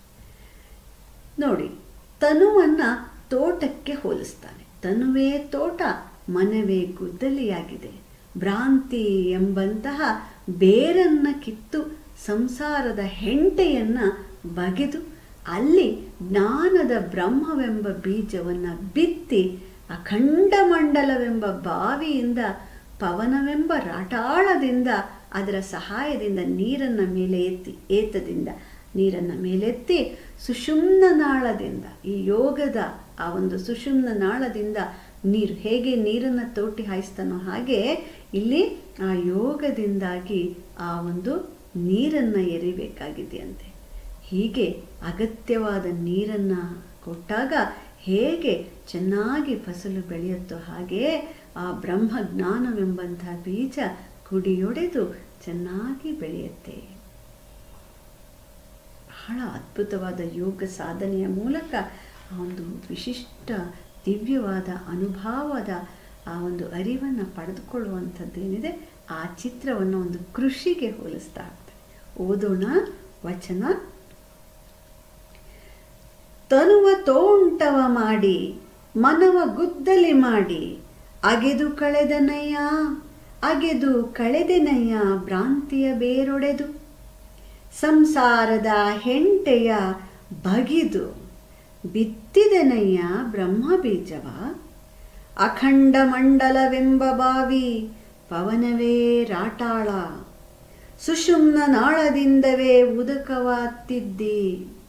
S1: ನೋಡಿ ತನುವನ್ನು ತೋಟಕ್ಕೆ ಹೋಲಿಸ್ತಾನೆ ತನುವೇ ತೋಟ ಮನವೇ ಗುದ್ದಲಿಯಾಗಿದೆ ಭ್ರಾಂತಿ ಎಂಬಂತಹ ಬೇರನ್ನ ಕಿತ್ತು ಸಂಸಾರದ ಹೆಂಟೆಯನ್ನು ಬಗೆದು ಅಲ್ಲಿ ಜ್ಞಾನದ ಬ್ರಹ್ಮವೆಂಬ ಬೀಜವನ್ನು ಬಿತ್ತಿ ಅಖಂಡ ಮಂಡಲವೆಂಬ ಬಾವಿಯಿಂದ ಪವನವೆಂಬ ರಾಟಾಳದಿಂದ ಅದರ ಸಹಾಯದಿಂದ ನೀರನ್ನು ಮೇಲೆ ಎತ್ತಿ ಏತದಿಂದ ನೀರನ್ನು ಮೇಲೆತ್ತಿ ಸುಷುಮ್ನ ನಾಳದಿಂದ ಈ ಯೋಗದ ಆ ಒಂದು ಸುಷುಮ್ನ ನಾಳದಿಂದ ನೀರು ಹೇಗೆ ನೀರನ್ನು ತೋಟಿ ಹಾಯಿಸ್ತಾನೋ ಹಾಗೆ ಇಲ್ಲಿ ಆ ಯೋಗದಿಂದಾಗಿ ಆ ಒಂದು ನೀರನ್ನು ಎರಿಬೇಕಾಗಿದೆಯಂತೆ ಹೀಗೆ ಅಗತ್ಯವಾದ ನೀರನ್ನು ಕೊಟ್ಟಾಗ ಹೇಗೆ ಚೆನ್ನಾಗಿ ಫಸಲು ಬೆಳೆಯುತ್ತೋ ಹಾಗೆಯೇ ಆ ಬ್ರಹ್ಮ ಜ್ಞಾನವೆಂಬಂಥ ಬೀಜ ಕುಡಿಯೊಡೆದು ಚೆನ್ನಾಗಿ ಬೆಳೆಯುತ್ತೆ ಬಹಳ ಅದ್ಭುತವಾದ ಯೋಗ ಸಾಧನೆಯ ಮೂಲಕ ಆ ಒಂದು ವಿಶಿಷ್ಟ ದಿವ್ಯವಾದ ಅನುಭವದ ಆ ಒಂದು ಅರಿವನ್ನು ಪಡೆದುಕೊಳ್ಳುವಂಥದ್ದೇನಿದೆ ಆ ಚಿತ್ರವನ್ನು ಒಂದು ಕೃಷಿಗೆ ಹೋಲಿಸ್ತಾ ಆಗ್ತದೆ ಓದೋಣ ವಚನ ತನುವ ತೋಂಟವ ಮಾಡಿ ಮನವ ಗುದ್ದಲಿ ಮಾಡಿ ಅಗೆದು ಕಳೆದನಯ್ಯ ಅಗೆದು ಕಳೆದೆನಯ್ಯ ಭ್ರಾಂತಿಯ ಬೇರೊಡೆದು ಸಂಸಾರದ ಹೆಂಟೆಯ ಬಗಿದು ಬಿತ್ತಿದೆನಯ್ಯ ಬ್ರಹ್ಮ ಬೀಜವ ಅಖಂಡ ಮಂಡಲವೆಂಬ ಬಾವಿ ಪವನವೇ ರಾಟಾಳ ಸುಷುಮ್ನ ನಾಳದಿಂದವೇ ಉದಕವಾತ್ತಿದ್ದಿ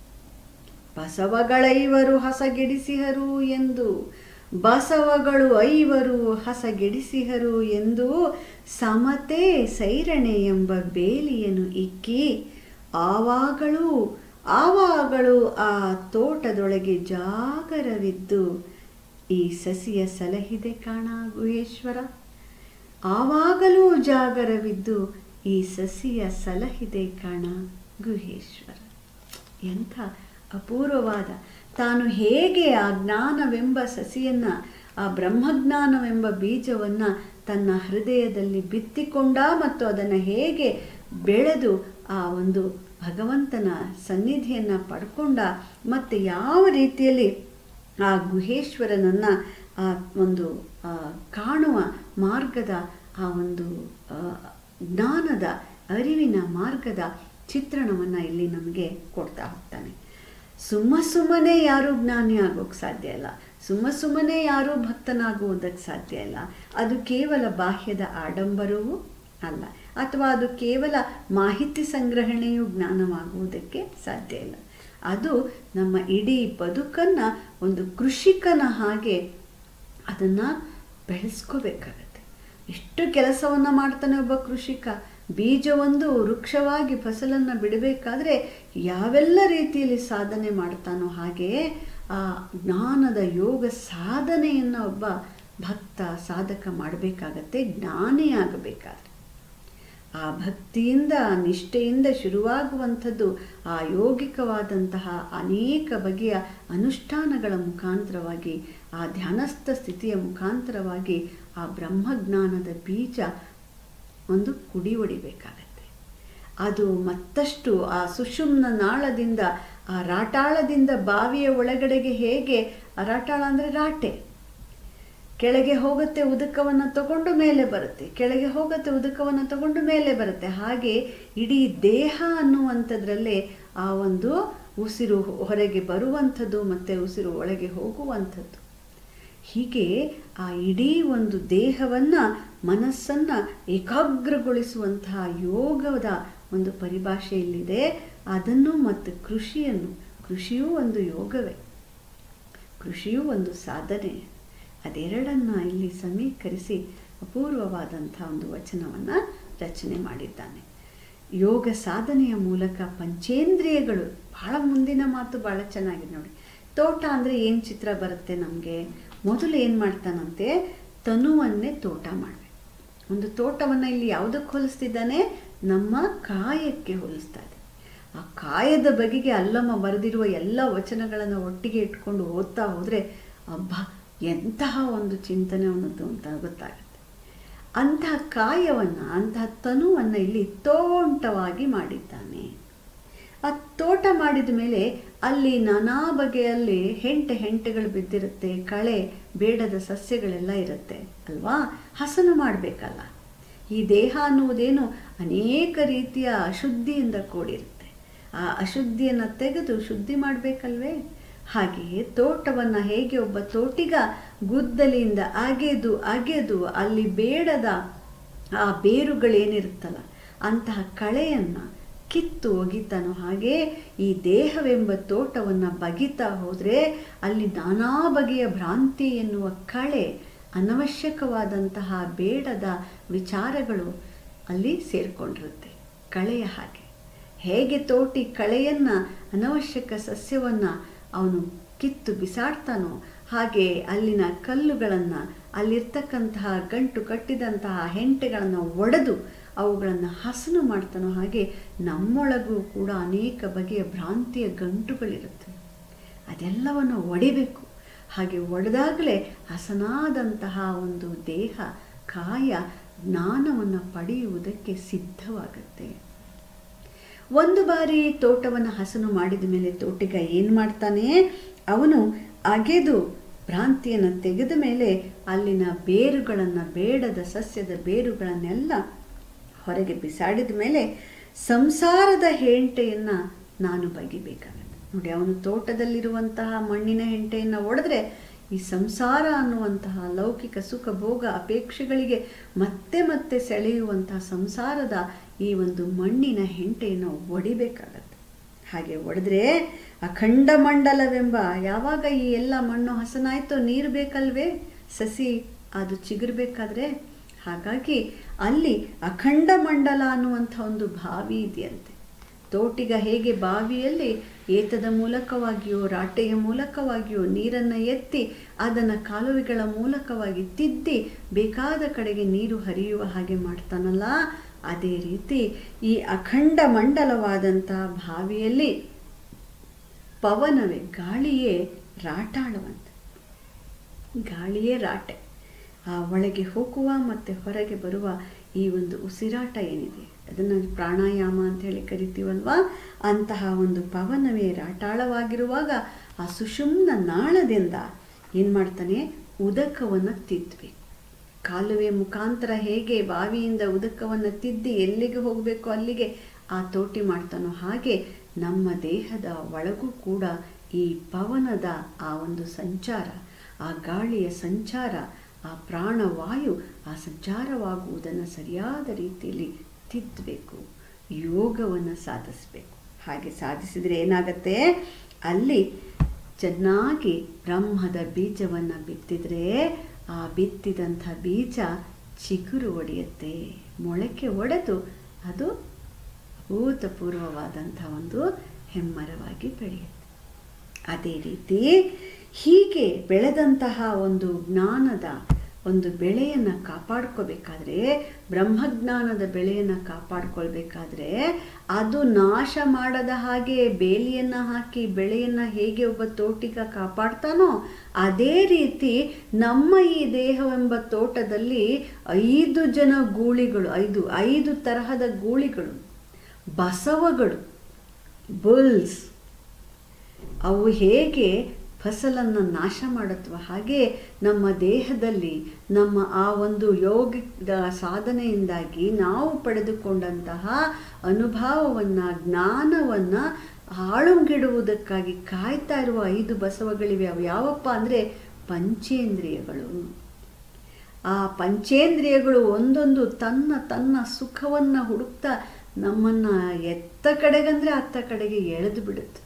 S1: ಬಸವಗಳೈವರು ಹಸಗೆಡಿಸಿಹರು ಎಂದು ಬಸವಗಳು ಐವರು ಹಸಗೆಡಿಸಿಹರು ಎಂದು ಸಮತೆ ಸೈರಣೆ ಎಂಬ ಬೇಲಿಯನ್ನು ಇಕ್ಕಿ ಆವಾಗಳು ಆವಾಗಳು ಆ ತೋಟದೊಳಗೆ ಜಾಗರವಿದ್ದು ಈ ಸಸಿಯ ಸಲಹಿದೆ ಕಾಣ ಗುಹೇಶ್ವರ ಆವಾಗಲೂ ಜಾಗರವಿದ್ದು ಈ ಸಸಿಯ ಸಲಹಿದೆ ಕಾಣ ಗುಹೇಶ್ವರ ಎಂಥ ಅಪೂರ್ವವಾದ ತಾನು ಹೇಗೆ ಆ ಜ್ಞಾನವೆಂಬ ಸಸಿಯನ್ನು ಆ ಬ್ರಹ್ಮಜ್ಞಾನವೆಂಬ ಬೀಜವನ್ನು ತನ್ನ ಹೃದಯದಲ್ಲಿ ಬಿತ್ತಿಕೊಂಡ ಮತ್ತು ಅದನ್ನು ಹೇಗೆ ಬೆಳೆದು ಆ ಒಂದು ಭಗವಂತನ ಸನ್ನಿಧಿಯನ್ನು ಪಡ್ಕೊಂಡ ಮತ್ತು ಯಾವ ರೀತಿಯಲ್ಲಿ ಆ ಗುಹೇಶ್ವರನನ್ನು ಆ ಒಂದು ಕಾಣುವ ಮಾರ್ಗದ ಆ ಒಂದು ಜ್ಞಾನದ ಅರಿವಿನ ಮಾರ್ಗದ ಚಿತ್ರಣವನ್ನು ಇಲ್ಲಿ ನಮಗೆ ಕೊಡ್ತಾ ಹೋಗ್ತಾನೆ ಸುಮ್ಮ ಸುಮ್ಮನೆ ಯಾರೂ ಜ್ಞಾನಿ ಆಗೋಕ್ಕೆ ಸಾಧ್ಯ ಇಲ್ಲ ಸುಮ್ಮ ಸುಮ್ಮನೆ ಯಾರೂ ಭಕ್ತನಾಗುವುದಕ್ಕೆ ಸಾಧ್ಯ ಇಲ್ಲ ಅದು ಕೇವಲ ಬಾಹ್ಯದ ಆಡಂಬರವೂ ಅಲ್ಲ ಅಥವಾ ಅದು ಕೇವಲ ಮಾಹಿತಿ ಸಂಗ್ರಹಣೆಯು ಜ್ಞಾನವಾಗುವುದಕ್ಕೆ ಸಾಧ್ಯ ಇಲ್ಲ ಅದು ನಮ್ಮ ಇಡೀ ಬದುಕನ್ನು ಒಂದು ಕೃಷಿಕನ ಹಾಗೆ ಅದನ್ನು ಬೆಳೆಸ್ಕೋಬೇಕಾಗತ್ತೆ ಎಷ್ಟು ಕೆಲಸವನ್ನು ಮಾಡ್ತಾನೆ ಒಬ್ಬ ಕೃಷಿಕ ಬೀಜವೊಂದು ವೃಕ್ಷವಾಗಿ ಫಸಲನ್ನು ಬಿಡಬೇಕಾದ್ರೆ ಯಾವೆಲ್ಲ ರೀತಿಯಲ್ಲಿ ಸಾಧನೆ ಮಾಡ್ತಾನೋ ಹಾಗೆಯೇ ಆ ಜ್ಞಾನದ ಯೋಗ ಸಾಧನೆಯನ್ನು ಒಬ್ಬ ಭಕ್ತ ಸಾಧಕ ಮಾಡಬೇಕಾಗತ್ತೆ ಜ್ಞಾನಿ ಆಗಬೇಕಾದ್ರೆ ಆ ಭಕ್ತಿಯಿಂದ ನಿಷ್ಠೆಯಿಂದ ಶುರುವಾಗುವಂಥದ್ದು ಆ ಯೋಗಿಕವಾದಂತಹ ಅನೇಕ ಬಗೆಯ ಅನುಷ್ಠಾನಗಳ ಮುಖಾಂತರವಾಗಿ ಆ ಧ್ಯಾನಸ್ಥ ಸ್ಥಿತಿಯ ಮುಖಾಂತರವಾಗಿ ಆ ಬ್ರಹ್ಮಜ್ಞಾನದ ಬೀಜ ಒಂದು ಕುಡಿ ಹೊಡಿಬೇಕಾಗತ್ತೆ ಅದು ಮತ್ತಷ್ಟು ಆ ಸುಷುಮ್ನ ನಾಳದಿಂದ ಆ ರಾಟಾಳದಿಂದ ಬಾವಿಯ ಒಳಗಡೆಗೆ ಹೇಗೆ ಆ ರಾಟಾಳ ಅಂದರೆ ರಾಟೆ ಕೆಳಗೆ ಹೋಗುತ್ತೆ ಉದಕವನ್ನು ತಗೊಂಡು ಮೇಲೆ ಬರುತ್ತೆ ಕೆಳಗೆ ಹೋಗುತ್ತೆ ಉದಕವನ್ನು ತಗೊಂಡು ಮೇಲೆ ಬರುತ್ತೆ ಹಾಗೆ ಇಡೀ ದೇಹ ಅನ್ನುವಂಥದ್ರಲ್ಲೇ ಆ ಒಂದು ಉಸಿರು ಹೊರಗೆ ಬರುವಂಥದ್ದು ಮತ್ತು ಉಸಿರು ಒಳಗೆ ಹೋಗುವಂಥದ್ದು ಹೀಗೆ ಆ ಇಡೀ ಒಂದು ದೇಹವನ್ನು ಮನಸ್ಸನ್ನು ಏಕಾಗ್ರಗೊಳಿಸುವಂತಹ ಯೋಗದ ಒಂದು ಪರಿಭಾಷೆ ಇಲ್ಲಿದೆ ಅದನ್ನು ಮತ್ತು ಕೃಷಿಯನ್ನು ಕೃಷಿಯೂ ಒಂದು ಯೋಗವೇ ಕೃಷಿಯೂ ಒಂದು ಸಾಧನೆ ಅದೆರಡನ್ನು ಇಲ್ಲಿ ಸಮೀಕರಿಸಿ ಅಪೂರ್ವವಾದಂಥ ಒಂದು ವಚನವನ್ನು ರಚನೆ ಮಾಡಿದ್ದಾನೆ ಯೋಗ ಸಾಧನೆಯ ಮೂಲಕ ಪಂಚೇಂದ್ರಿಯಗಳು ಬಹಳ ಮುಂದಿನ ಮಾತು ಭಾಳ ಚೆನ್ನಾಗಿದೆ ನೋಡಿ ತೋಟ ಅಂದರೆ ಏನು ಚಿತ್ರ ಬರುತ್ತೆ ನಮಗೆ ಮೊದಲು ಏನು ಮಾಡ್ತಾನಂತೆ ತನುವನ್ನೇ ತೋಟ ಮಾಡಬೇಕು ಒಂದು ತೋಟವನ್ನು ಇಲ್ಲಿ ಯಾವುದಕ್ಕೆ ಹೋಲಿಸ್ತಿದ್ದಾನೆ ನಮ್ಮ ಕಾಯಕ್ಕೆ ಹೋಲಿಸ್ತಾ ಇದೆ ಆ ಕಾಯದ ಬಗೆಗೆ ಅಲ್ಲಮ್ಮ ಬರೆದಿರುವ ಎಲ್ಲ ವಚನಗಳನ್ನು ಒಟ್ಟಿಗೆ ಇಟ್ಕೊಂಡು ಓದ್ತಾ ಹೋದರೆ ಅಬ್ಬಾ ಎಂತಹ ಒಂದು ಚಿಂತನೆ ಅವನದ್ದು ಅಂತ ಗೊತ್ತಾಗುತ್ತೆ ಅಂತಹ ಕಾಯವನ್ನು ಅಂತಹ ತನುವನ್ನು ಇಲ್ಲಿ ತೋಂಟವಾಗಿ ಮಾಡಿದ್ದಾನೆ ಆ ತೋಟ ಮಾಡಿದ ಮೇಲೆ ಅಲ್ಲಿ ನಾನಾ ಬಗೆಯಲ್ಲಿ ಹೆಂಟೆ ಹೆಂಟೆಗಳು ಬಿದ್ದಿರುತ್ತೆ ಕಳೆ ಬೇಡದ ಸಸ್ಯಗಳೆಲ್ಲ ಇರುತ್ತೆ ಅಲ್ವಾ ಹಸನು ಮಾಡಬೇಕಲ್ಲ ಈ ದೇಹ ಅನ್ನುವುದೇನು ಅನೇಕ ರೀತಿಯ ಅಶುದ್ಧಿಯಿಂದ ಕೂಡಿರುತ್ತೆ ಆ ಅಶುದ್ಧಿಯನ್ನು ತೆಗೆದು ಶುದ್ಧಿ ಮಾಡಬೇಕಲ್ವೇ ಹಾಗೆಯೇ ತೋಟವನ್ನು ಹೇಗೆ ಒಬ್ಬ ತೋಟಿಗ ಗುದ್ದಲಿಯಿಂದ ಅಗೆದು ಅಗೆದು ಅಲ್ಲಿ ಬೇಡದ ಆ ಬೇರುಗಳೇನಿರುತ್ತಲ್ಲ ಅಂತಹ ಕಳೆಯನ್ನು ಕಿತ್ತು ಒಗಿತಾನೋ ಹಾಗೆ ಈ ದೇಹವೆಂಬ ತೋಟವನ್ನು ಬಗಿತಾ ಹೋದರೆ ಅಲ್ಲಿ ನಾನಾ ಬಗೆಯ ಭ್ರಾಂತಿ ಎನ್ನುವ ಕಳೆ ಅನವಶ್ಯಕವಾದಂತಹ ಬೇಡದ ವಿಚಾರಗಳು ಅಲ್ಲಿ ಸೇರಿಕೊಂಡಿರುತ್ತೆ ಕಳೆಯ ಹಾಗೆ ಹೇಗೆ ತೋಟಿ ಕಳೆಯನ್ನು ಅನವಶ್ಯಕ ಸಸ್ಯವನ್ನು ಅವನು ಕಿತ್ತು ಬಿಸಾಡ್ತಾನೋ ಹಾಗೆ ಅಲ್ಲಿನ ಕಲ್ಲುಗಳನ್ನು ಅಲ್ಲಿರ್ತಕ್ಕಂತಹ ಗಂಟು ಕಟ್ಟಿದಂತಹ ಹೆಂಟೆಗಳನ್ನು ಒಡೆದು ಅವುಗಳನ್ನು ಹಸನು ಮಾಡ್ತಾನೋ ಹಾಗೆ ನಮ್ಮೊಳಗೂ ಕೂಡ ಅನೇಕ ಬಗೆಯ ಭ್ರಾಂತಿಯ ಗಂಟುಗಳಿರುತ್ತೆ ಅದೆಲ್ಲವನ್ನು ಒಡಿಬೇಕು ಹಾಗೆ ಒಡೆದಾಗಲೇ ಹಸನಾದಂತಹ ಒಂದು ದೇಹ ಕಾಯ ಜ್ಞಾನವನ್ನು ಪಡೆಯುವುದಕ್ಕೆ ಸಿದ್ಧವಾಗುತ್ತೆ ಒಂದು ಬಾರಿ ತೋಟವನ್ನು ಹಸನು ಮಾಡಿದ ಮೇಲೆ ತೋಟಿಗ ಏನು ಮಾಡ್ತಾನೆ ಅವನು ಅಗೆದು ಭ್ರಾಂತಿಯನ್ನು ತೆಗೆದ ಮೇಲೆ ಅಲ್ಲಿನ ಬೇರುಗಳನ್ನು ಬೇಡದ ಸಸ್ಯದ ಬೇರುಗಳನ್ನೆಲ್ಲ ಹೊರಗೆ ಬಿಸಾಡಿದ ಮೇಲೆ ಸಂಸಾರದ ಹೆಂಟೆಯನ್ನು ನಾನು ಬಗಿಬೇಕಾಗತ್ತೆ ನೋಡಿ ಅವನು ತೋಟದಲ್ಲಿರುವಂತಹ ಮಣ್ಣಿನ ಹೆಂಟೆಯನ್ನು ಒಡೆದ್ರೆ ಈ ಸಂಸಾರ ಅನ್ನುವಂತಹ ಲೌಕಿಕ ಸುಖ ಭೋಗ ಅಪೇಕ್ಷೆಗಳಿಗೆ ಮತ್ತೆ ಮತ್ತೆ ಸೆಳೆಯುವಂತಹ ಸಂಸಾರದ ಈ ಒಂದು ಮಣ್ಣಿನ ಹೆಂಟೆಯನ್ನು ಒಡಿಬೇಕಾಗತ್ತೆ ಹಾಗೆ ಒಡೆದ್ರೆ ಅಖಂಡ ಮಂಡಲವೆಂಬ ಯಾವಾಗ ಈ ಎಲ್ಲ ಮಣ್ಣು ಹಸನಾಯ್ತೋ ನೀರು ಬೇಕಲ್ವೇ ಸಸಿ ಅದು ಚಿಗುರ್ಬೇಕಾದ್ರೆ ಹಾಗಾಗಿ ಅಲ್ಲಿ ಅಖಂಡ ಮಂಡಲ ಅನ್ನುವಂಥ ಒಂದು ಬಾವಿ ಇದೆಯಂತೆ ತೋಟಿಗ ಹೇಗೆ ಬಾವಿಯಲ್ಲಿ ಏತದ ಮೂಲಕವಾಗಿಯೋ ರಾಟೆಯ ಮೂಲಕವಾಗಿಯೋ ನೀರನ್ನು ಎತ್ತಿ ಅದನ್ನು ಕಾಲುವೆಗಳ ಮೂಲಕವಾಗಿ ತಿದ್ದಿ ಬೇಕಾದ ಕಡೆಗೆ ನೀರು ಹರಿಯುವ ಹಾಗೆ ಮಾಡ್ತಾನಲ್ಲ ಅದೇ ರೀತಿ ಈ ಅಖಂಡ ಮಂಡಲವಾದಂಥ ಬಾವಿಯಲ್ಲಿ ಪವನವೇ ಗಾಳಿಯೇ ರಾಟಾಳವಂತೆ ಗಾಳಿಯೇ ರಾಟೆ ಆ ಒಳಗೆ ಹೋಗುವ ಮತ್ತು ಹೊರಗೆ ಬರುವ ಈ ಒಂದು ಉಸಿರಾಟ ಏನಿದೆ ಅದನ್ನು ಪ್ರಾಣಾಯಾಮ ಅಂತ ಹೇಳಿ ಕರಿತೀವಲ್ವಾ ಅಂತಹ ಒಂದು ಪವನವೇ ರಾಟಾಳವಾಗಿರುವಾಗ ಆ ಸುಷುಮ್ನ ನಾಳದಿಂದ ಏನು ಮಾಡ್ತಾನೆ ಉದಕವನ್ನು ತಿದ್ದಬೇಕು ಕಾಲುವೆ ಮುಖಾಂತರ ಹೇಗೆ ಬಾವಿಯಿಂದ ಉದಕವನ್ನು ತಿದ್ದಿ ಎಲ್ಲಿಗೆ ಹೋಗಬೇಕು ಅಲ್ಲಿಗೆ ಆ ತೋಟಿ ಮಾಡ್ತಾನೋ ಹಾಗೆ ನಮ್ಮ ದೇಹದ ಒಳಗೂ ಕೂಡ ಈ ಪವನದ ಆ ಒಂದು ಸಂಚಾರ ಆ ಗಾಳಿಯ ಸಂಚಾರ ಆ ಪ್ರಾಣವಾಯು ಆ ಸಂಚಾರವಾಗುವುದನ್ನು ಸರಿಯಾದ ರೀತಿಯಲ್ಲಿ ತಿದ್ದಬೇಕು ಯೋಗವನ್ನು ಸಾಧಿಸಬೇಕು ಹಾಗೆ ಸಾಧಿಸಿದರೆ ಏನಾಗತ್ತೆ ಅಲ್ಲಿ ಚೆನ್ನಾಗಿ ಬ್ರಹ್ಮದ ಬೀಜವನ್ನು ಬಿತ್ತಿದ್ರೆ ಆ ಬಿತ್ತಿದಂಥ ಬೀಜ ಚಿಗುರು ಒಡೆಯುತ್ತೆ ಮೊಳಕೆ ಒಡೆದು ಅದು ಭೂತಪೂರ್ವವಾದಂಥ ಒಂದು ಹೆಮ್ಮರವಾಗಿ ಬೆಳೆಯುತ್ತೆ ಅದೇ ರೀತಿ ಹೀಗೆ ಬೆಳೆದಂತಹ ಒಂದು ಜ್ಞಾನದ ಒಂದು ಬೆಳೆಯನ್ನು ಕಾಪಾಡ್ಕೋಬೇಕಾದ್ರೆ ಬ್ರಹ್ಮಜ್ಞಾನದ ಬೆಳೆಯನ್ನು ಕಾಪಾಡ್ಕೊಳ್ಬೇಕಾದ್ರೆ ಅದು ನಾಶ ಮಾಡದ ಹಾಗೆ ಬೇಲಿಯನ್ನು ಹಾಕಿ ಬೆಳೆಯನ್ನು ಹೇಗೆ ಒಬ್ಬ ತೋಟಿಗ ಕಾಪಾಡ್ತಾನೋ ಅದೇ ರೀತಿ ನಮ್ಮ ಈ ದೇಹವೆಂಬ ತೋಟದಲ್ಲಿ ಐದು ಜನ ಗೂಳಿಗಳು ಐದು ಐದು ತರಹದ ಗೂಳಿಗಳು ಬಸವಗಳು ಬುಲ್ಸ್ ಅವು ಹೇಗೆ ಫಸಲನ್ನು ನಾಶ ಮಾಡುತ್ತವ ಹಾಗೆ ನಮ್ಮ ದೇಹದಲ್ಲಿ ನಮ್ಮ ಆ ಒಂದು ಯೋಗದ ಸಾಧನೆಯಿಂದಾಗಿ ನಾವು ಪಡೆದುಕೊಂಡಂತಹ ಅನುಭವವನ್ನು ಜ್ಞಾನವನ್ನು ಹಾಳುಗೆಡುವುದಕ್ಕಾಗಿ ಕಾಯ್ತಾ ಇರುವ ಐದು ಬಸವಗಳಿವೆ ಅವು ಯಾವಪ್ಪ ಅಂದರೆ ಪಂಚೇಂದ್ರಿಯಗಳು ಆ ಪಂಚೇಂದ್ರಿಯಗಳು ಒಂದೊಂದು ತನ್ನ ತನ್ನ ಸುಖವನ್ನು ಹುಡುಕ್ತಾ ನಮ್ಮನ್ನು ಎತ್ತ ಕಡೆಗಂದರೆ ಅತ್ತ ಕಡೆಗೆ ಎಳೆದು ಬಿಡುತ್ತವೆ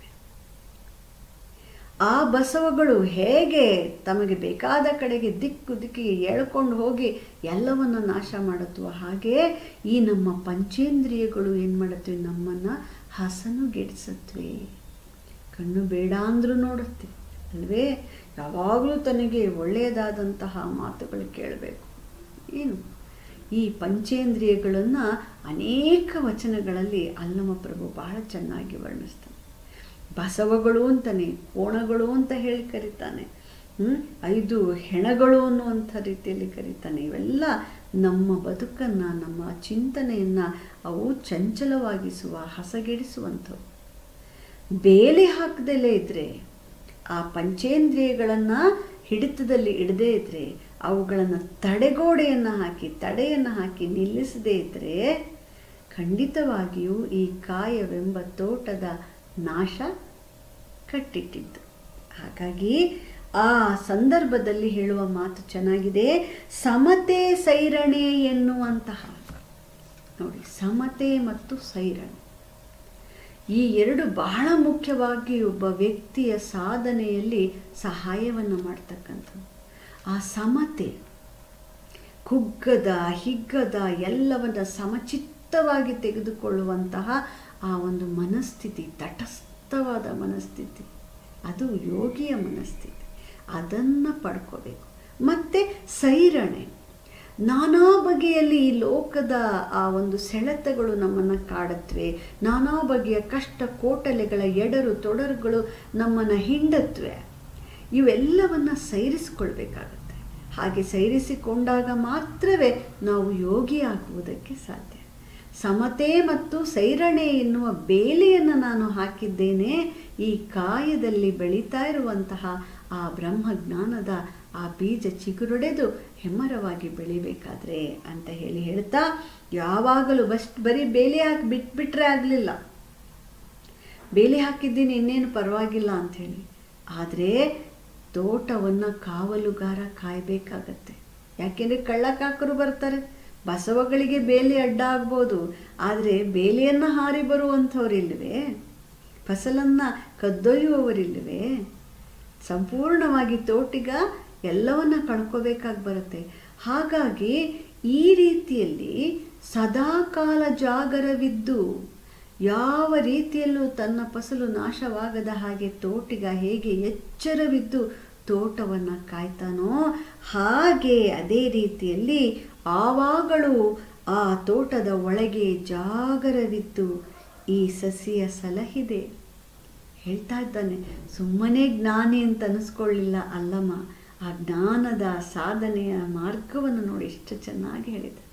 S1: ಆ ಬಸವಗಳು ಹೇಗೆ ತಮಗೆ ಬೇಕಾದ ಕಡೆಗೆ ದಿಕ್ಕು ದಿಕ್ಕಿಗೆ ಎಳ್ಕೊಂಡು ಹೋಗಿ ಎಲ್ಲವನ್ನು ನಾಶ ಮಾಡುತ್ತವ ಹಾಗೆ ಈ ನಮ್ಮ ಪಂಚೇಂದ್ರಿಯಗಳು ಏನು ಮಾಡುತ್ತವೆ ನಮ್ಮನ್ನು ಹಸನುಗೆಡಿಸುತ್ತವೆ ಕಣ್ಣು ಬೇಡ ಅಂದರೂ ನೋಡುತ್ತೆ ಅಲ್ವೇ ಯಾವಾಗಲೂ ತನಗೆ ಒಳ್ಳೆಯದಾದಂತಹ ಮಾತುಗಳು ಕೇಳಬೇಕು ಏನು ಈ ಪಂಚೇಂದ್ರಿಯಗಳನ್ನು ಅನೇಕ ವಚನಗಳಲ್ಲಿ ಅಲ್ಲಮ ಪ್ರಭು ಬಹಳ ಚೆನ್ನಾಗಿ ವರ್ಣಿಸ್ತಾನೆ ಬಸವಗಳು ಅಂತಾನೆ ಕೋಣಗಳು ಅಂತ ಹೇಳಿ ಕರೀತಾನೆ ಐದು ಹೆಣಗಳು ಅನ್ನುವಂಥ ರೀತಿಯಲ್ಲಿ ಕರೀತಾನೆ ಇವೆಲ್ಲ ನಮ್ಮ ಬದುಕನ್ನು ನಮ್ಮ ಚಿಂತನೆಯನ್ನು ಅವು ಚಂಚಲವಾಗಿಸುವ ಹಸಗೆಡಿಸುವಂಥವು ಬೇಲಿ ಹಾಕದಲ್ಲೇ ಇದ್ದರೆ ಆ ಪಂಚೇಂದ್ರಿಯಗಳನ್ನು ಹಿಡಿತದಲ್ಲಿ ಇಡದೇ ಇದ್ದರೆ ಅವುಗಳನ್ನು ತಡೆಗೋಡೆಯನ್ನು ಹಾಕಿ ತಡೆಯನ್ನು ಹಾಕಿ ನಿಲ್ಲಿಸದೇ ಇದ್ದರೆ ಖಂಡಿತವಾಗಿಯೂ ಈ ಕಾಯವೆಂಬ ತೋಟದ ನಾಶ ಕಟ್ಟಿಟ್ಟಿದ್ದು ಹಾಗಾಗಿ ಆ ಸಂದರ್ಭದಲ್ಲಿ ಹೇಳುವ ಮಾತು ಚೆನ್ನಾಗಿದೆ ಸಮತೆ ಸೈರಣೆ ಎನ್ನುವಂತಹ ನೋಡಿ ಸಮತೆ ಮತ್ತು ಸೈರಣೆ ಈ ಎರಡು ಬಹಳ ಮುಖ್ಯವಾಗಿ ಒಬ್ಬ ವ್ಯಕ್ತಿಯ ಸಾಧನೆಯಲ್ಲಿ ಸಹಾಯವನ್ನು ಮಾಡ್ತಕ್ಕಂಥದ್ದು ಆ ಸಮತೆ ಕುಗ್ಗದ ಹಿಗ್ಗದ ಎಲ್ಲವನ್ನ ಸಮಚಿತ್ತವಾಗಿ ತೆಗೆದುಕೊಳ್ಳುವಂತಹ ಆ ಒಂದು ಮನಸ್ಥಿತಿ ತಟಸ್ಥವಾದ ಮನಸ್ಥಿತಿ ಅದು ಯೋಗಿಯ ಮನಸ್ಥಿತಿ ಅದನ್ನು ಪಡ್ಕೋಬೇಕು ಮತ್ತು ಸೈರಣೆ ನಾನಾ ಬಗೆಯಲ್ಲಿ ಈ ಲೋಕದ ಆ ಒಂದು ಸೆಳೆತಗಳು ನಮ್ಮನ್ನು ಕಾಡುತ್ತವೆ ನಾನಾ ಬಗೆಯ ಕಷ್ಟ ಕೋಟಲೆಗಳ ಎಡರು ತೊಡರುಗಳು ನಮ್ಮನ್ನು ಹಿಂಡತ್ವೆ ಇವೆಲ್ಲವನ್ನು ಸೈರಿಸಿಕೊಳ್ಬೇಕಾಗತ್ತೆ ಹಾಗೆ ಸೈರಿಸಿಕೊಂಡಾಗ ಮಾತ್ರವೇ ನಾವು ಯೋಗಿಯಾಗುವುದಕ್ಕೆ ಸಾಧ್ಯ ಸಮತೆ ಮತ್ತು ಸೈರಣೆ ಎನ್ನುವ ಬೇಲಿಯನ್ನು ನಾನು ಹಾಕಿದ್ದೇನೆ ಈ ಕಾಯದಲ್ಲಿ ಬೆಳೀತಾ ಇರುವಂತಹ ಆ ಬ್ರಹ್ಮಜ್ಞಾನದ ಆ ಬೀಜ ಚಿಗುರೊಡೆದು ಹೆಮ್ಮರವಾಗಿ ಬೆಳಿಬೇಕಾದ್ರೆ ಅಂತ ಹೇಳಿ ಹೇಳ್ತಾ ಯಾವಾಗಲೂ ಬಸ್ ಬರೀ ಬೇಲಿ ಹಾಕಿ ಬಿಟ್ಬಿಟ್ರೆ ಆಗಲಿಲ್ಲ ಬೇಲಿ ಹಾಕಿದ್ದೀನಿ ಇನ್ನೇನು ಪರವಾಗಿಲ್ಲ ಅಂಥೇಳಿ ಆದರೆ ತೋಟವನ್ನು ಕಾವಲುಗಾರ ಕಾಯಬೇಕಾಗತ್ತೆ ಯಾಕೆಂದರೆ ಕಳ್ಳಕಾಕರು ಬರ್ತಾರೆ ಬಸವಗಳಿಗೆ ಬೇಲಿ ಅಡ್ಡ ಆಗ್ಬೋದು ಆದರೆ ಬೇಲಿಯನ್ನು ಹಾರಿ ಬರುವಂಥವರಿಲ್ವೇ ಫಸಲನ್ನು ಕದ್ದೊಯ್ಯುವವರಿಲ್ವೇ ಸಂಪೂರ್ಣವಾಗಿ ತೋಟಿಗ ಎಲ್ಲವನ್ನ ಕಳ್ಕೋಬೇಕಾಗಿ ಬರುತ್ತೆ ಹಾಗಾಗಿ ಈ ರೀತಿಯಲ್ಲಿ ಸದಾಕಾಲ ಜಾಗರವಿದ್ದು ಯಾವ ರೀತಿಯಲ್ಲೂ ತನ್ನ ಫಸಲು ನಾಶವಾಗದ ಹಾಗೆ ತೋಟಿಗ ಹೇಗೆ ಎಚ್ಚರವಿದ್ದು ತೋಟವನ್ನು ಕಾಯ್ತಾನೋ ಹಾಗೆ ಅದೇ ರೀತಿಯಲ್ಲಿ ಆವಾಗಲೂ ಆ ತೋಟದ ಒಳಗೆ ಜಾಗರವಿದ್ದು ಈ ಸಸಿಯ ಸಲಹಿದೆ ಹೇಳ್ತಾ ಇದ್ದಾನೆ ಸುಮ್ಮನೆ ಜ್ಞಾನಿ ಅಂತ ಅನಿಸ್ಕೊಳ್ಳಿಲ್ಲ ಅಲ್ಲಮ್ಮ ಆ ಜ್ಞಾನದ ಸಾಧನೆಯ ಮಾರ್ಗವನ್ನು ನೋಡಿ ಎಷ್ಟು ಚೆನ್ನಾಗಿ ಹೇಳಿದೆ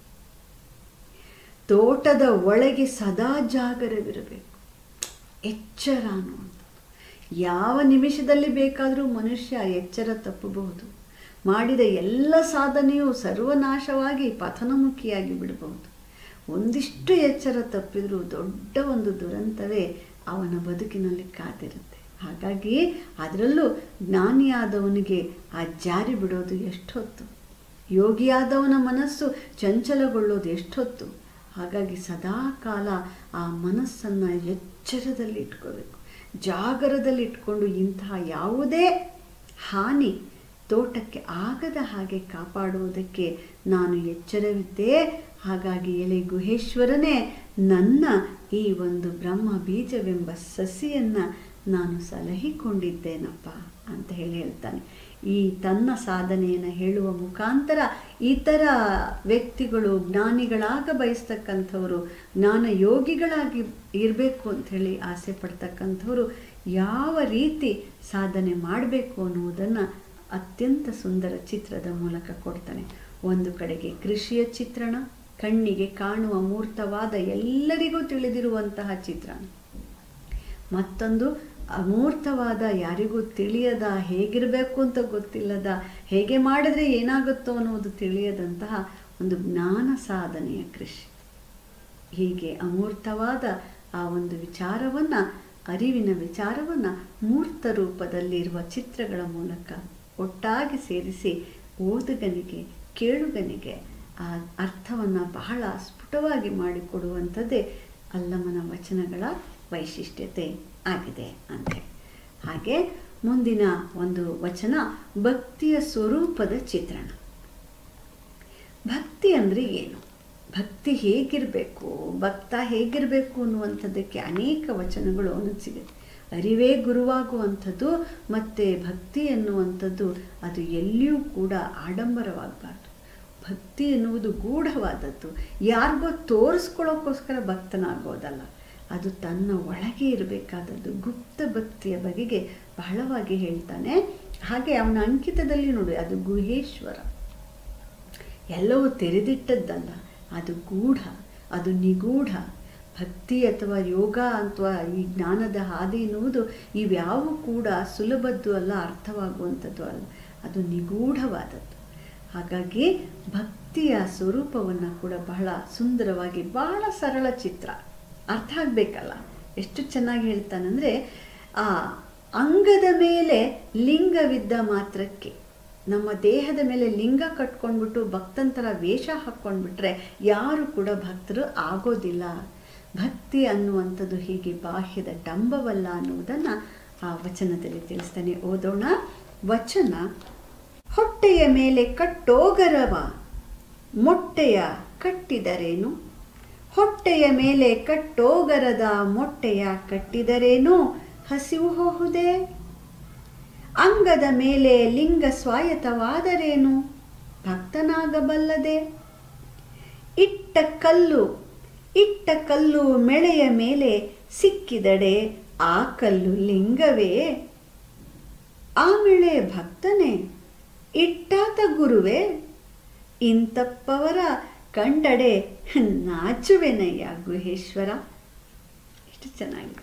S1: ತೋಟದ ಒಳಗೆ ಸದಾ ಜಾಗರವಿರಬೇಕು ಎಚ್ಚರ ಅನ್ನುವಂಥದ್ದು ಯಾವ ನಿಮಿಷದಲ್ಲಿ ಬೇಕಾದರೂ ಮನುಷ್ಯ ಎಚ್ಚರ ತಪ್ಪಬಹುದು ಮಾಡಿದ ಎಲ್ಲ ಸಾಧನೆಯೂ ಸರ್ವನಾಶವಾಗಿ ಪತನಮುಖಿಯಾಗಿ ಬಿಡಬಹುದು ಒಂದಿಷ್ಟು ಎಚ್ಚರ ತಪ್ಪಿದರೂ ದೊಡ್ಡ ಒಂದು ದುರಂತವೇ ಅವನ ಬದುಕಿನಲ್ಲಿ ಕಾದಿರುತ್ತೆ ಹಾಗಾಗಿ ಅದರಲ್ಲೂ ಜ್ಞಾನಿಯಾದವನಿಗೆ ಆ ಜಾರಿ ಬಿಡೋದು ಎಷ್ಟೊತ್ತು ಯೋಗಿಯಾದವನ ಮನಸ್ಸು ಚಂಚಲಗೊಳ್ಳೋದು ಎಷ್ಟೊತ್ತು ಹಾಗಾಗಿ ಸದಾ ಕಾಲ ಆ ಮನಸ್ಸನ್ನು ಎಚ್ಚರದಲ್ಲಿ ಇಟ್ಕೋಬೇಕು ಜಾಗರದಲ್ಲಿ ಇಟ್ಕೊಂಡು ಇಂತಹ ಯಾವುದೇ ಹಾನಿ ತೋಟಕ್ಕೆ ಆಗದ ಹಾಗೆ ಕಾಪಾಡುವುದಕ್ಕೆ ನಾನು ಎಚ್ಚರವಿದ್ದೆ ಹಾಗಾಗಿ ಎಲೆ ಗುಹೇಶ್ವರನೇ ನನ್ನ ಈ ಒಂದು ಬ್ರಹ್ಮ ಬೀಜವೆಂಬ ಸಸಿಯನ್ನು ನಾನು ಸಲಹಿಕೊಂಡಿದ್ದೇನಪ್ಪ ಅಂತ ಹೇಳಿ ಹೇಳ್ತಾನೆ ಈ ತನ್ನ ಸಾಧನೆಯನ್ನು ಹೇಳುವ ಮುಖಾಂತರ ಇತರ ವ್ಯಕ್ತಿಗಳು ಜ್ಞಾನಿಗಳಾಗ ಬಯಸ್ತಕ್ಕಂಥವರು ಜ್ಞಾನ ಯೋಗಿಗಳಾಗಿ ಇರಬೇಕು ಅಂಥೇಳಿ ಆಸೆ ಪಡ್ತಕ್ಕಂಥವ್ರು ಯಾವ ರೀತಿ ಸಾಧನೆ ಮಾಡಬೇಕು ಅನ್ನುವುದನ್ನು ಅತ್ಯಂತ ಸುಂದರ ಚಿತ್ರದ ಮೂಲಕ ಕೊಡ್ತಾನೆ ಒಂದು ಕಡೆಗೆ ಕೃಷಿಯ ಚಿತ್ರಣ ಕಣ್ಣಿಗೆ ಕಾಣುವ ಮೂರ್ತವಾದ ಎಲ್ಲರಿಗೂ ತಿಳಿದಿರುವಂತಹ ಚಿತ್ರಣ ಮತ್ತೊಂದು ಅಮೂರ್ತವಾದ ಯಾರಿಗೂ ತಿಳಿಯದ ಹೇಗಿರಬೇಕು ಅಂತ ಗೊತ್ತಿಲ್ಲದ ಹೇಗೆ ಮಾಡಿದ್ರೆ ಏನಾಗುತ್ತೋ ಅನ್ನೋದು ತಿಳಿಯದಂತಹ ಒಂದು ಜ್ಞಾನ ಸಾಧನೆಯ ಕೃಷಿ ಹೀಗೆ ಅಮೂರ್ತವಾದ ಆ ಒಂದು ವಿಚಾರವನ್ನು ಅರಿವಿನ ವಿಚಾರವನ್ನು ಮೂರ್ತ ರೂಪದಲ್ಲಿರುವ ಚಿತ್ರಗಳ ಮೂಲಕ ಒಟ್ಟಾಗಿ ಸೇರಿಸಿ ಓದುಗನಿಗೆ ಕೇಳುಗನಿಗೆ ಆ ಅರ್ಥವನ್ನು ಬಹಳ ಸ್ಫುಟವಾಗಿ ಮಾಡಿಕೊಡುವಂಥದ್ದೇ ಅಲ್ಲಮನ ವಚನಗಳ ವೈಶಿಷ್ಟ್ಯತೆ ಆಗಿದೆ ಅಂತೆ ಹಾಗೆ ಮುಂದಿನ ಒಂದು ವಚನ ಭಕ್ತಿಯ ಸ್ವರೂಪದ ಚಿತ್ರಣ ಭಕ್ತಿ ಅಂದರೆ ಏನು ಭಕ್ತಿ ಹೇಗಿರಬೇಕು ಭಕ್ತ ಹೇಗಿರಬೇಕು ಅನ್ನುವಂಥದ್ದಕ್ಕೆ ಅನೇಕ ವಚನಗಳು ನಮಗೆ ಸಿಗುತ್ತೆ ಅರಿವೇ ಗುರುವಾಗುವಂಥದ್ದು ಮತ್ತು ಭಕ್ತಿ ಎನ್ನುವಂಥದ್ದು ಅದು ಎಲ್ಲಿಯೂ ಕೂಡ ಆಡಂಬರವಾಗಬಾರ್ದು ಭಕ್ತಿ ಎನ್ನುವುದು ಗೂಢವಾದದ್ದು ಯಾರಿಗೋ ತೋರಿಸ್ಕೊಳ್ಳೋಕ್ಕೋಸ್ಕರ ಭಕ್ತನಾಗೋದಲ್ಲ ಅದು ತನ್ನ ಒಳಗೆ ಇರಬೇಕಾದದ್ದು ಗುಪ್ತ ಭಕ್ತಿಯ ಬಗೆಗೆ ಬಹಳವಾಗಿ ಹೇಳ್ತಾನೆ ಹಾಗೆ ಅವನ ಅಂಕಿತದಲ್ಲಿ ನೋಡಿ ಅದು ಗುಹೇಶ್ವರ ಎಲ್ಲವೂ ತೆರೆದಿಟ್ಟದ್ದಲ್ಲ ಅದು ಗೂಢ ಅದು ನಿಗೂಢ ಭಕ್ತಿ ಅಥವಾ ಯೋಗ ಅಥವಾ ಈ ಜ್ಞಾನದ ಹಾದಿ ಎನ್ನುವುದು ಇವ್ಯಾವು ಕೂಡ ಸುಲಭದ್ದು ಅಲ್ಲ ಅರ್ಥವಾಗುವಂಥದ್ದು ಅಲ್ಲ ಅದು ನಿಗೂಢವಾದದ್ದು ಹಾಗಾಗಿ ಭಕ್ತಿಯ ಸ್ವರೂಪವನ್ನು ಕೂಡ ಬಹಳ ಸುಂದರವಾಗಿ ಬಹಳ ಸರಳ ಚಿತ್ರ ಅರ್ಥ ಆಗಬೇಕಲ್ಲ ಎಷ್ಟು ಚೆನ್ನಾಗಿ ಹೇಳ್ತಾನಂದರೆ ಆ ಅಂಗದ ಮೇಲೆ ಲಿಂಗವಿದ್ದ ಮಾತ್ರಕ್ಕೆ ನಮ್ಮ ದೇಹದ ಮೇಲೆ ಲಿಂಗ ಕಟ್ಕೊಂಡ್ಬಿಟ್ಟು ಭಕ್ತಂತರ ವೇಷ ಹಾಕ್ಕೊಂಡ್ಬಿಟ್ರೆ ಯಾರು ಕೂಡ ಭಕ್ತರು ಆಗೋದಿಲ್ಲ ಭಕ್ತಿ ಅನ್ನುವಂಥದ್ದು ಹೀಗೆ ಬಾಹ್ಯದ ಡಂಬವಲ್ಲ ಅನ್ನುವುದನ್ನು ಆ ವಚನದಲ್ಲಿ ತಿಳಿಸ್ತಾನೆ ಓದೋಣ ವಚನ ಹೊಟ್ಟೆಯ ಮೇಲೆ ಕಟ್ಟೋಗರವ ಮೊಟ್ಟೆಯ ಕಟ್ಟಿದರೇನು ಹೊಟ್ಟೆಯ ಮೇಲೆ ಕಟ್ಟೋಗರದ ಮೊಟ್ಟೆಯ ಕಟ್ಟಿದರೇನು ಹಸಿವು ಹೋಹುದೇ ಅಂಗದ ಮೇಲೆ ಲಿಂಗ ಸ್ವಾಯತವಾದರೇನು ಭಕ್ತನಾಗಬಲ್ಲದೆ ಇಟ್ಟ ಕಲ್ಲು ಇಟ್ಟ ಕಲ್ಲು ಮೆಳೆಯ ಮೇಲೆ ಸಿಕ್ಕಿದಡೆ ಆ ಕಲ್ಲು ಲಿಂಗವೇ ಆ ಮೆಳೆ ಭಕ್ತನೇ ಇಟ್ಟಾತ ಗುರುವೇ ಇಂತಪ್ಪವರ ಕಂಡಡೆ ನಾಚುವೆನಯ್ಯ ಗುಹೇಶ್ವರ ಎಷ್ಟು ಚೆನ್ನಾಗಿದೆ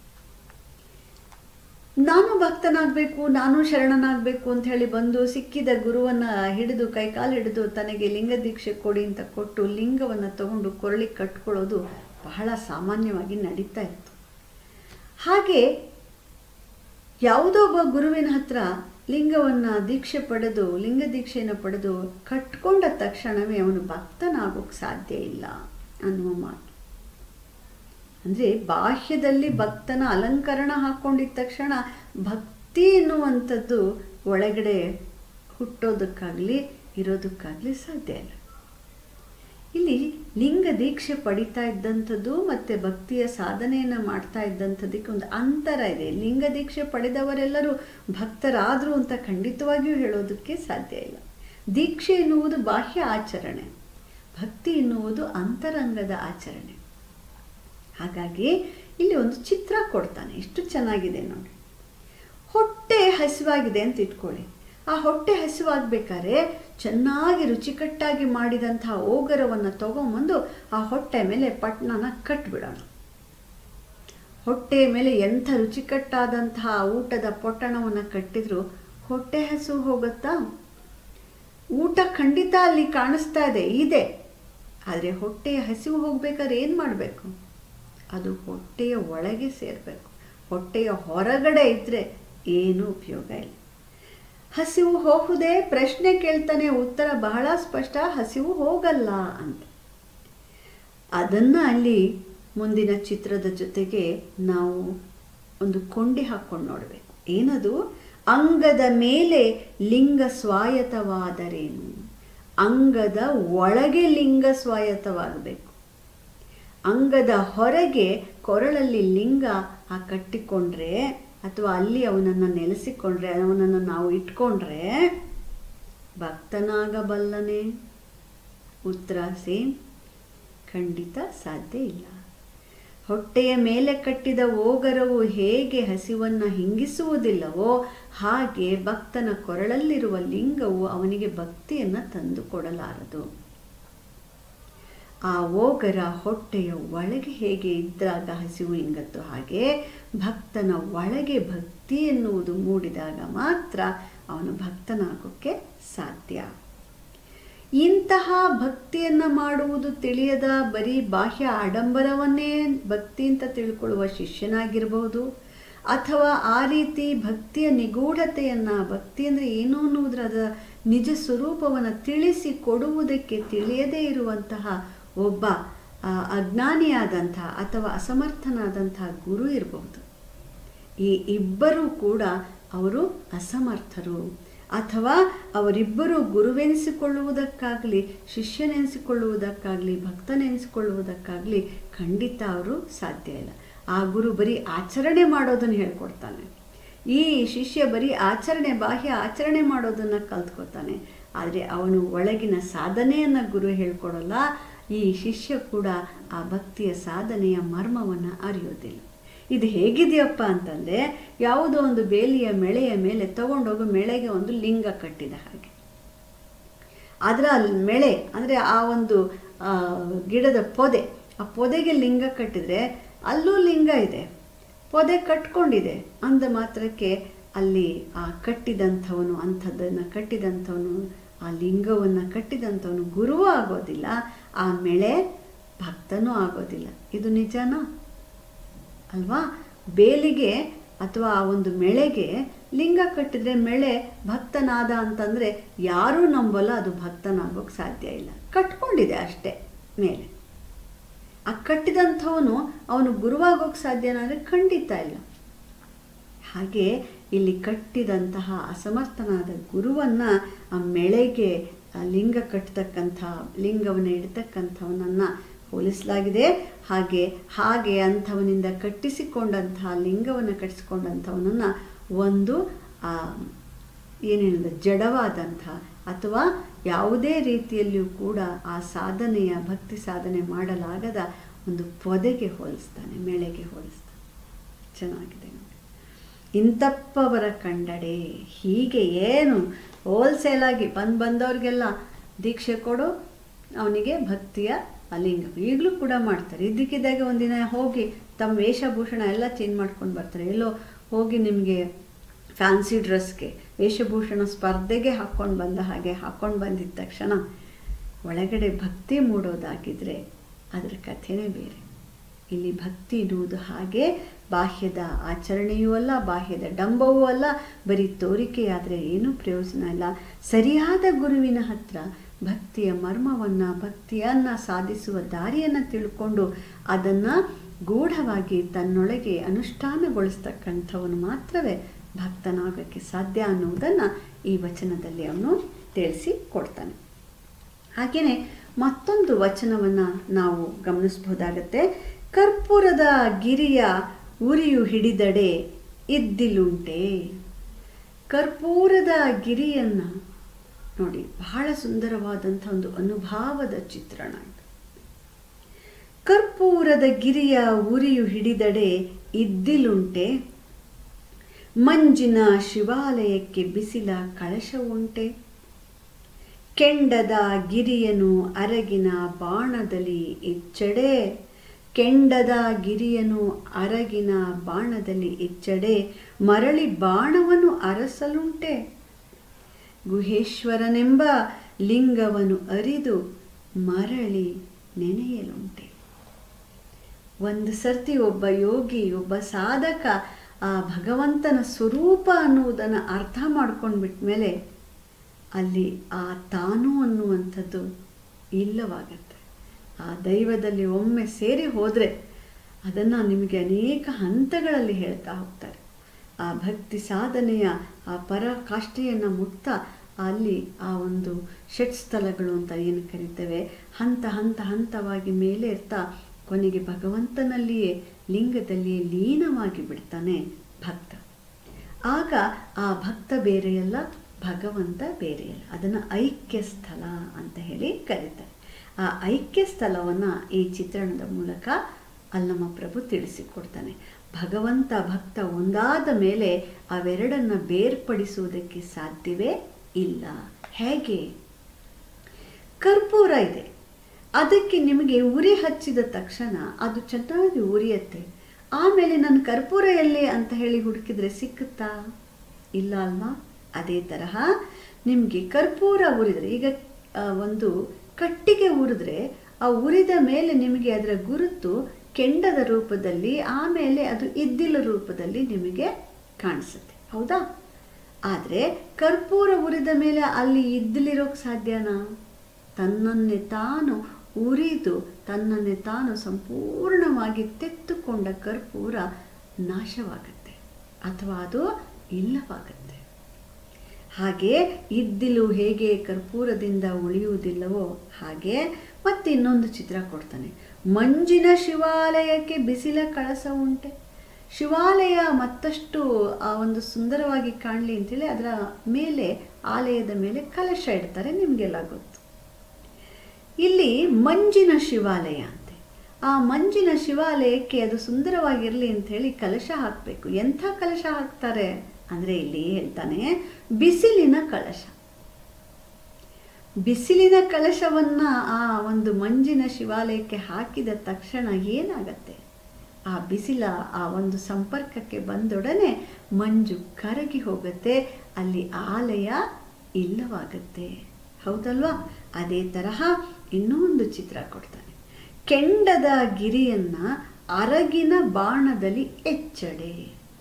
S1: ನಾನು ಭಕ್ತನಾಗಬೇಕು ನಾನು ಶರಣನಾಗಬೇಕು ಅಂತ ಹೇಳಿ ಬಂದು ಸಿಕ್ಕಿದ ಗುರುವನ್ನು ಹಿಡಿದು ಕೈಕಾಲು ಹಿಡಿದು ತನಗೆ ಲಿಂಗ ದೀಕ್ಷೆ ಕೊಡಿ ಅಂತ ಕೊಟ್ಟು ಲಿಂಗವನ್ನು ತಗೊಂಡು ಕೊರಳಿ ಕಟ್ಕೊಳ್ಳೋದು ಬಹಳ ಸಾಮಾನ್ಯವಾಗಿ ನಡೀತಾ ಇತ್ತು ಹಾಗೆ ಯಾವುದೋ ಒಬ್ಬ ಗುರುವಿನ ಹತ್ರ ಲಿಂಗವನ್ನು ದೀಕ್ಷೆ ಪಡೆದು ಲಿಂಗ ದೀಕ್ಷೆಯನ್ನು ಪಡೆದು ಕಟ್ಕೊಂಡ ತಕ್ಷಣವೇ ಅವನು ಭಕ್ತನಾಗೋಕ್ಕೆ ಸಾಧ್ಯ ಇಲ್ಲ ಅನ್ನುವ ಮಾತು ಅಂದರೆ ಬಾಹ್ಯದಲ್ಲಿ ಭಕ್ತನ ಅಲಂಕರಣ ಹಾಕ್ಕೊಂಡಿದ್ದ ತಕ್ಷಣ ಭಕ್ತಿ ಎನ್ನುವಂಥದ್ದು ಒಳಗಡೆ ಹುಟ್ಟೋದಕ್ಕಾಗಲಿ ಇರೋದಕ್ಕಾಗಲಿ ಸಾಧ್ಯ ಇಲ್ಲ ಇಲ್ಲಿ ಲಿಂಗ ದೀಕ್ಷೆ ಪಡಿತಾ ಇದ್ದಂಥದ್ದು ಮತ್ತು ಭಕ್ತಿಯ ಸಾಧನೆಯನ್ನು ಮಾಡ್ತಾ ಇದ್ದಂಥದ್ದಕ್ಕೆ ಒಂದು ಅಂತರ ಇದೆ ಲಿಂಗ ದೀಕ್ಷೆ ಪಡೆದವರೆಲ್ಲರೂ ಭಕ್ತರಾದರು ಅಂತ ಖಂಡಿತವಾಗಿಯೂ ಹೇಳೋದಕ್ಕೆ ಸಾಧ್ಯ ಇಲ್ಲ ದೀಕ್ಷೆ ಎನ್ನುವುದು ಬಾಹ್ಯ ಆಚರಣೆ ಭಕ್ತಿ ಎನ್ನುವುದು ಅಂತರಂಗದ ಆಚರಣೆ ಹಾಗಾಗಿ ಇಲ್ಲಿ ಒಂದು ಚಿತ್ರ ಕೊಡ್ತಾನೆ ಎಷ್ಟು ಚೆನ್ನಾಗಿದೆ ನೋಡಿ ಹೊಟ್ಟೆ ಹಸಿವಾಗಿದೆ ಅಂತ ಇಟ್ಕೊಳ್ಳಿ ಆ ಹೊಟ್ಟೆ ಹಸಿವಾಗಬೇಕಾದ್ರೆ ಚೆನ್ನಾಗಿ ರುಚಿಕಟ್ಟಾಗಿ ಮಾಡಿದಂತಹ ಓಗರವನ್ನು ತಗೊಂಬಂದು ಆ ಹೊಟ್ಟೆ ಮೇಲೆ ಪಟ್ನನ ಕಟ್ಬಿಡೋಣ ಹೊಟ್ಟೆಯ ಮೇಲೆ ಎಂಥ ರುಚಿಕಟ್ಟಾದಂತಹ ಊಟದ ಪೊಟ್ಟಣವನ್ನು ಕಟ್ಟಿದ್ರು ಹೊಟ್ಟೆ ಹಸಿವು ಹೋಗುತ್ತಾ ಊಟ ಖಂಡಿತ ಅಲ್ಲಿ ಕಾಣಿಸ್ತಾ ಇದೆ ಇದೆ ಆದರೆ ಹೊಟ್ಟೆಯ ಹಸಿವು ಹೋಗ್ಬೇಕಾದ್ರೆ ಏನು ಮಾಡಬೇಕು ಅದು ಹೊಟ್ಟೆಯ ಒಳಗೆ ಸೇರಬೇಕು ಹೊಟ್ಟೆಯ ಹೊರಗಡೆ ಇದ್ದರೆ ಏನೂ ಉಪಯೋಗ ಇಲ್ಲ ಹಸಿವು ಹೋಗುದೇ ಪ್ರಶ್ನೆ ಕೇಳ್ತಾನೆ ಉತ್ತರ ಬಹಳ ಸ್ಪಷ್ಟ ಹಸಿವು ಹೋಗಲ್ಲ ಅಂತ ಅದನ್ನು ಅಲ್ಲಿ ಮುಂದಿನ ಚಿತ್ರದ ಜೊತೆಗೆ ನಾವು ಒಂದು ಕೊಂಡಿ ಹಾಕ್ಕೊಂಡು ನೋಡಬೇಕು ಏನದು ಅಂಗದ ಮೇಲೆ ಲಿಂಗ ಸ್ವಾಯತವಾದರೇನು ಅಂಗದ ಒಳಗೆ ಲಿಂಗ ಸ್ವಾಯತವಾಗಬೇಕು ಅಂಗದ ಹೊರಗೆ ಕೊರಳಲ್ಲಿ ಲಿಂಗ ಆ ಕಟ್ಟಿಕೊಂಡ್ರೆ ಅಥವಾ ಅಲ್ಲಿ ಅವನನ್ನು ನೆಲೆಸಿಕೊಂಡ್ರೆ ಅವನನ್ನು ನಾವು ಇಟ್ಕೊಂಡ್ರೆ ಭಕ್ತನಾಗಬಲ್ಲನೆ ಉತ್ತರ ಸೇಮ್ ಖಂಡಿತ ಸಾಧ್ಯ ಇಲ್ಲ ಹೊಟ್ಟೆಯ ಮೇಲೆ ಕಟ್ಟಿದ ಓಗರವು ಹೇಗೆ ಹಸಿವನ್ನು ಹಿಂಗಿಸುವುದಿಲ್ಲವೋ ಹಾಗೆ ಭಕ್ತನ ಕೊರಳಲ್ಲಿರುವ ಲಿಂಗವು ಅವನಿಗೆ ಭಕ್ತಿಯನ್ನು ತಂದುಕೊಡಲಾರದು ಆ ಓಗರ ಹೊಟ್ಟೆಯ ಒಳಗೆ ಹೇಗೆ ಇದ್ದಾಗ ಹಸಿವು ಹಿಂಗತ್ತು ಹಾಗೆ ಭಕ್ತನ ಒಳಗೆ ಭಕ್ತಿ ಎನ್ನುವುದು ಮೂಡಿದಾಗ ಮಾತ್ರ ಅವನು ಭಕ್ತನಾಗೋಕ್ಕೆ ಸಾಧ್ಯ ಇಂತಹ ಭಕ್ತಿಯನ್ನು ಮಾಡುವುದು ತಿಳಿಯದ ಬರೀ ಬಾಹ್ಯ ಆಡಂಬರವನ್ನೇ ಭಕ್ತಿ ಅಂತ ತಿಳ್ಕೊಳ್ಳುವ ಶಿಷ್ಯನಾಗಿರಬಹುದು ಅಥವಾ ಆ ರೀತಿ ಭಕ್ತಿಯ ನಿಗೂಢತೆಯನ್ನು ಭಕ್ತಿ ಅಂದರೆ ಏನು ಅನ್ನುವುದರ ಅದರ ನಿಜ ಸ್ವರೂಪವನ್ನು ತಿಳಿಸಿ ಕೊಡುವುದಕ್ಕೆ ತಿಳಿಯದೇ ಇರುವಂತಹ ಒಬ್ಬ ಅಜ್ಞಾನಿಯಾದಂತಹ ಅಥವಾ ಅಸಮರ್ಥನಾದಂತಹ ಗುರು ಇರಬಹುದು ಈ ಇಬ್ಬರೂ ಕೂಡ ಅವರು ಅಸಮರ್ಥರು ಅಥವಾ ಅವರಿಬ್ಬರು ಗುರುವೆನಿಸಿಕೊಳ್ಳುವುದಕ್ಕಾಗಲಿ ಶಿಷ್ಯನೆನಿಸಿಕೊಳ್ಳುವುದಕ್ಕಾಗಲಿ ಭಕ್ತನೆನಿಸಿಕೊಳ್ಳುವುದಕ್ಕಾಗಲಿ ಖಂಡಿತ ಅವರು ಸಾಧ್ಯ ಇಲ್ಲ ಆ ಗುರು ಬರೀ ಆಚರಣೆ ಮಾಡೋದನ್ನು ಹೇಳ್ಕೊಡ್ತಾನೆ ಈ ಶಿಷ್ಯ ಬರೀ ಆಚರಣೆ ಬಾಹ್ಯ ಆಚರಣೆ ಮಾಡೋದನ್ನು ಕಲ್ತ್ಕೊತಾನೆ ಆದರೆ ಅವನು ಒಳಗಿನ ಸಾಧನೆಯನ್ನು ಗುರು ಹೇಳ್ಕೊಡಲ್ಲ ಈ ಶಿಷ್ಯ ಕೂಡ ಆ ಭಕ್ತಿಯ ಸಾಧನೆಯ ಮರ್ಮವನ್ನು ಅರಿಯೋದಿಲ್ಲ ಇದು ಹೇಗಿದೆಯಪ್ಪ ಅಂತಂದರೆ ಯಾವುದೋ ಒಂದು ಬೇಲಿಯ ಮೆಳೆಯ ಮೇಲೆ ತಗೊಂಡೋಗಿ ಮೆಳೆಗೆ ಒಂದು ಲಿಂಗ ಕಟ್ಟಿದ ಹಾಗೆ ಅದರ ಮೆಳೆ ಅಂದರೆ ಆ ಒಂದು ಗಿಡದ ಪೊದೆ ಆ ಪೊದೆಗೆ ಲಿಂಗ ಕಟ್ಟಿದರೆ ಅಲ್ಲೂ ಲಿಂಗ ಇದೆ ಪೊದೆ ಕಟ್ಕೊಂಡಿದೆ ಅಂದ ಮಾತ್ರಕ್ಕೆ ಅಲ್ಲಿ ಆ ಕಟ್ಟಿದಂಥವನು ಅಂಥದ್ದನ್ನು ಕಟ್ಟಿದಂಥವನು ಆ ಲಿಂಗವನ್ನು ಕಟ್ಟಿದಂಥವನು ಗುರುವೂ ಆಗೋದಿಲ್ಲ ಆ ಮೆಳೆ ಭಕ್ತನೂ ಆಗೋದಿಲ್ಲ ಇದು ನಿಜನಾ ಅಲ್ವಾ ಬೇಲಿಗೆ ಅಥವಾ ಆ ಒಂದು ಮೆಳೆಗೆ ಲಿಂಗ ಕಟ್ಟಿದ್ರೆ ಮೆಳೆ ಭಕ್ತನಾದ ಅಂತಂದರೆ ಯಾರೂ ನಂಬಲ್ಲ ಅದು ಭಕ್ತನಾಗೋಕ್ಕೆ ಸಾಧ್ಯ ಇಲ್ಲ ಕಟ್ಕೊಂಡಿದೆ ಅಷ್ಟೇ ಮೇಲೆ ಆ ಕಟ್ಟಿದಂಥವನು ಅವನು ಗುರುವಾಗೋಕ್ಕೆ ಸಾಧ್ಯನಾ ಅಂದರೆ ಖಂಡಿತ ಇಲ್ಲ ಹಾಗೆ ಇಲ್ಲಿ ಕಟ್ಟಿದಂತಹ ಅಸಮರ್ಥನಾದ ಗುರುವನ್ನು ಆ ಮೆಳೆಗೆ ಲಿಂಗ ಕಟ್ಟತಕ್ಕಂಥ ಲಿಂಗವನ್ನು ಇಡ್ತಕ್ಕಂಥವನನ್ನು ಹೋಲಿಸಲಾಗಿದೆ ಹಾಗೆ ಹಾಗೆ ಅಂಥವನಿಂದ ಕಟ್ಟಿಸಿಕೊಂಡಂತಹ ಲಿಂಗವನ್ನು ಕಟ್ಟಿಸಿಕೊಂಡಂಥವನನ್ನು ಒಂದು ಏನು ಹೇಳಿದ ಜಡವಾದಂಥ ಅಥವಾ ಯಾವುದೇ ರೀತಿಯಲ್ಲಿಯೂ ಕೂಡ ಆ ಸಾಧನೆಯ ಭಕ್ತಿ ಸಾಧನೆ ಮಾಡಲಾಗದ ಒಂದು ಪೊದೆಗೆ ಹೋಲಿಸ್ತಾನೆ ಮೇಳೆಗೆ ಹೋಲಿಸ್ತಾನೆ ಚೆನ್ನಾಗಿದೆ ನೋಡಿ ಇಂತಪ್ಪವರ ಕಂಡಡೆ ಹೀಗೆ ಏನು ಹೋಲ್ಸೇಲಾಗಿ ಬಂದು ಬಂದವ್ರಿಗೆಲ್ಲ ದೀಕ್ಷೆ ಕೊಡು ಅವನಿಗೆ ಭಕ್ತಿಯ ಲಿಂಗ ಈಗಲೂ ಕೂಡ ಮಾಡ್ತಾರೆ ಇದ್ದಕ್ಕಿದ್ದಾಗೆ ಒಂದಿನ ಹೋಗಿ ತಮ್ಮ ವೇಷಭೂಷಣ ಎಲ್ಲ ಚೇಂಜ್ ಮಾಡ್ಕೊಂಡು ಬರ್ತಾರೆ ಎಲ್ಲೋ ಹೋಗಿ ನಿಮಗೆ ಫ್ಯಾನ್ಸಿ ಡ್ರೆಸ್ಗೆ ವೇಷಭೂಷಣ ಸ್ಪರ್ಧೆಗೆ ಹಾಕ್ಕೊಂಡು ಬಂದ ಹಾಗೆ ಹಾಕ್ಕೊಂಡು ಬಂದಿದ್ದ ತಕ್ಷಣ ಒಳಗಡೆ ಭಕ್ತಿ ಮೂಡೋದಾಗಿದ್ದರೆ ಅದರ ಕಥೆನೇ ಬೇರೆ ಇಲ್ಲಿ ಭಕ್ತಿ ಎನ್ನುವುದು ಹಾಗೆ ಬಾಹ್ಯದ ಆಚರಣೆಯೂ ಅಲ್ಲ ಬಾಹ್ಯದ ಡಂಬವೂ ಅಲ್ಲ ಬರೀ ತೋರಿಕೆಯಾದರೆ ಏನೂ ಪ್ರಯೋಜನ ಇಲ್ಲ ಸರಿಯಾದ ಗುರುವಿನ ಹತ್ರ ಭಕ್ತಿಯ ಮರ್ಮವನ್ನು ಭಕ್ತಿಯನ್ನು ಸಾಧಿಸುವ ದಾರಿಯನ್ನು ತಿಳ್ಕೊಂಡು ಅದನ್ನು ಗೂಢವಾಗಿ ತನ್ನೊಳಗೆ ಅನುಷ್ಠಾನಗೊಳಿಸ್ತಕ್ಕಂಥವನು ಮಾತ್ರವೇ ಭಕ್ತನಾಗೋಕ್ಕೆ ಸಾಧ್ಯ ಅನ್ನುವುದನ್ನು ಈ ವಚನದಲ್ಲಿ ಅವನು ತಿಳಿಸಿ ಕೊಡ್ತಾನೆ ಹಾಗೆಯೇ ಮತ್ತೊಂದು ವಚನವನ್ನು ನಾವು ಗಮನಿಸ್ಬೋದಾಗತ್ತೆ ಕರ್ಪೂರದ ಗಿರಿಯ ಉರಿಯು ಹಿಡಿದಡೆ ಇದ್ದಿಲುಂಟೆ ಕರ್ಪೂರದ ಗಿರಿಯನ್ನು ನೋಡಿ ಬಹಳ ಸುಂದರವಾದಂಥ ಒಂದು ಅನುಭಾವದ ಚಿತ್ರಣ ಇದು ಕರ್ಪೂರದ ಗಿರಿಯ ಉರಿಯು ಹಿಡಿದಡೆ ಇದ್ದಿಲುಂಟೆ ಮಂಜಿನ ಶಿವಾಲಯಕ್ಕೆ ಬಿಸಿಲ ಕಳಶ ಉಂಟೆ ಕೆಂಡದ ಗಿರಿಯನು ಅರಗಿನ ಬಾಣದಲ್ಲಿ ಎಚ್ಚಡೆ ಕೆಂಡದ ಗಿರಿಯನು ಅರಗಿನ ಬಾಣದಲ್ಲಿ ಎಚ್ಚಡೆ ಮರಳಿ ಬಾಣವನ್ನು ಅರಸಲುಂಟೆ ಗುಹೇಶ್ವರನೆಂಬ ಲಿಂಗವನ್ನು ಅರಿದು ಮರಳಿ ನೆನೆಯಲುಂಟೆ ಒಂದು ಸರ್ತಿ ಒಬ್ಬ ಯೋಗಿ ಒಬ್ಬ ಸಾಧಕ ಆ ಭಗವಂತನ ಸ್ವರೂಪ ಅನ್ನುವುದನ್ನು ಅರ್ಥ ಮಾಡ್ಕೊಂಡ್ಬಿಟ್ಟ ಮೇಲೆ ಅಲ್ಲಿ ಆ ತಾನು ಅನ್ನುವಂಥದ್ದು ಇಲ್ಲವಾಗತ್ತೆ ಆ ದೈವದಲ್ಲಿ ಒಮ್ಮೆ ಸೇರಿ ಹೋದರೆ ಅದನ್ನು ನಿಮಗೆ ಅನೇಕ ಹಂತಗಳಲ್ಲಿ ಹೇಳ್ತಾ ಹೋಗ್ತಾರೆ ಆ ಭಕ್ತಿ ಸಾಧನೆಯ ಆ ಪರಾಕಾಷ್ಠೆಯನ್ನು ಮುಟ್ತಾ ಅಲ್ಲಿ ಆ ಒಂದು ಷಟ್ ಸ್ಥಳಗಳು ಅಂತ ಏನು ಕರಿತೇವೆ ಹಂತ ಹಂತ ಹಂತವಾಗಿ ಮೇಲೆ ಇರ್ತಾ ಕೊನೆಗೆ ಭಗವಂತನಲ್ಲಿಯೇ ಲಿಂಗದಲ್ಲಿಯೇ ಲೀನವಾಗಿ ಬಿಡ್ತಾನೆ ಭಕ್ತ ಆಗ ಆ ಭಕ್ತ ಬೇರೆಯಲ್ಲ ಭಗವಂತ ಬೇರೆಯಲ್ಲ ಅದನ್ನು ಐಕ್ಯ ಸ್ಥಳ ಅಂತ ಹೇಳಿ ಕರೀತಾರೆ ಆ ಐಕ್ಯ ಸ್ಥಳವನ್ನು ಈ ಚಿತ್ರಣದ ಮೂಲಕ ಅಲ್ಲಮ್ಮ ಪ್ರಭು ತಿಳಿಸಿಕೊಡ್ತಾನೆ ಭಗವಂತ ಭಕ್ತ ಒಂದಾದ ಮೇಲೆ ಅವೆರಡನ್ನು ಬೇರ್ಪಡಿಸುವುದಕ್ಕೆ ಸಾಧ್ಯವೇ ಇಲ್ಲ ಹೇಗೆ ಕರ್ಪೂರ ಇದೆ ಅದಕ್ಕೆ ನಿಮಗೆ ಉರಿ ಹಚ್ಚಿದ ತಕ್ಷಣ ಅದು ಚೆನ್ನಾಗಿ ಉರಿಯತ್ತೆ ಆಮೇಲೆ ನಾನು ಕರ್ಪೂರ ಎಲ್ಲಿ ಅಂತ ಹೇಳಿ ಹುಡುಕಿದ್ರೆ ಸಿಕ್ಕುತ್ತಾ ಇಲ್ಲ ಅಲ್ವಾ ಅದೇ ತರಹ ನಿಮಗೆ ಕರ್ಪೂರ ಉರಿದ್ರೆ ಈಗ ಆ, ಒಂದು ಕಟ್ಟಿಗೆ ಉರಿದ್ರೆ ಆ ಉರಿದ ಮೇಲೆ ನಿಮಗೆ ಅದರ ಗುರುತು ಕೆಂಡದ ರೂಪದಲ್ಲಿ ಆಮೇಲೆ ಅದು ಇದ್ದಿಲ ರೂಪದಲ್ಲಿ ನಿಮಗೆ ಕಾಣಿಸುತ್ತೆ ಹೌದಾ ಆದರೆ ಕರ್ಪೂರ ಉರಿದ ಮೇಲೆ ಅಲ್ಲಿ ಇದ್ದಿಲಿರೋಕ್ಕೆ ಸಾಧ್ಯನಾ ತನ್ನನ್ನೇ ತಾನು ಉರಿದು ತನ್ನನ್ನೇ ತಾನು ಸಂಪೂರ್ಣವಾಗಿ ತೆತ್ತುಕೊಂಡ ಕರ್ಪೂರ ನಾಶವಾಗುತ್ತೆ ಅಥವಾ ಅದು ಇಲ್ಲವಾಗುತ್ತೆ ಹಾಗೆ ಇದ್ದಿಲು ಹೇಗೆ ಕರ್ಪೂರದಿಂದ ಉಳಿಯುವುದಿಲ್ಲವೋ ಹಾಗೆ ಮತ್ತೆ ಇನ್ನೊಂದು ಚಿತ್ರ ಕೊಡ್ತಾನೆ ಮಂಜಿನ ಶಿವಾಲಯಕ್ಕೆ ಬಿಸಿಲ ಕಳಸ ಉಂಟೆ ಶಿವಾಲಯ ಮತ್ತಷ್ಟು ಆ ಒಂದು ಸುಂದರವಾಗಿ ಕಾಣಲಿ ಅಂತೇಳಿ ಅದರ ಮೇಲೆ ಆಲಯದ ಮೇಲೆ ಕಲಶ ಇಡ್ತಾರೆ ನಿಮಗೆಲ್ಲ ಗೊತ್ತು ಇಲ್ಲಿ ಮಂಜಿನ ಶಿವಾಲಯ ಅಂತೆ ಆ ಮಂಜಿನ ಶಿವಾಲಯಕ್ಕೆ ಅದು ಸುಂದರವಾಗಿರಲಿ ಅಂತ ಹೇಳಿ ಕಲಶ ಹಾಕಬೇಕು ಎಂಥ ಕಲಶ ಹಾಕ್ತಾರೆ ಅಂದರೆ ಇಲ್ಲಿ ಹೇಳ್ತಾನೆ ಬಿಸಿಲಿನ ಕಲಶ ಬಿಸಿಲಿನ ಕಲಶವನ್ನ ಆ ಒಂದು ಮಂಜಿನ ಶಿವಾಲಯಕ್ಕೆ ಹಾಕಿದ ತಕ್ಷಣ ಏನಾಗತ್ತೆ ಆ ಬಿಸಿಲ ಆ ಒಂದು ಸಂಪರ್ಕಕ್ಕೆ ಬಂದೊಡನೆ ಮಂಜು ಕರಗಿ ಹೋಗುತ್ತೆ ಅಲ್ಲಿ ಆಲಯ ಇಲ್ಲವಾಗತ್ತೆ ಹೌದಲ್ವಾ ಅದೇ ತರಹ ಇನ್ನೂ ಒಂದು ಚಿತ್ರ ಕೊಡ್ತಾನೆ ಕೆಂಡದ ಗಿರಿಯನ್ನ ಅರಗಿನ ಬಾಣದಲ್ಲಿ ಎಚ್ಚಡೆ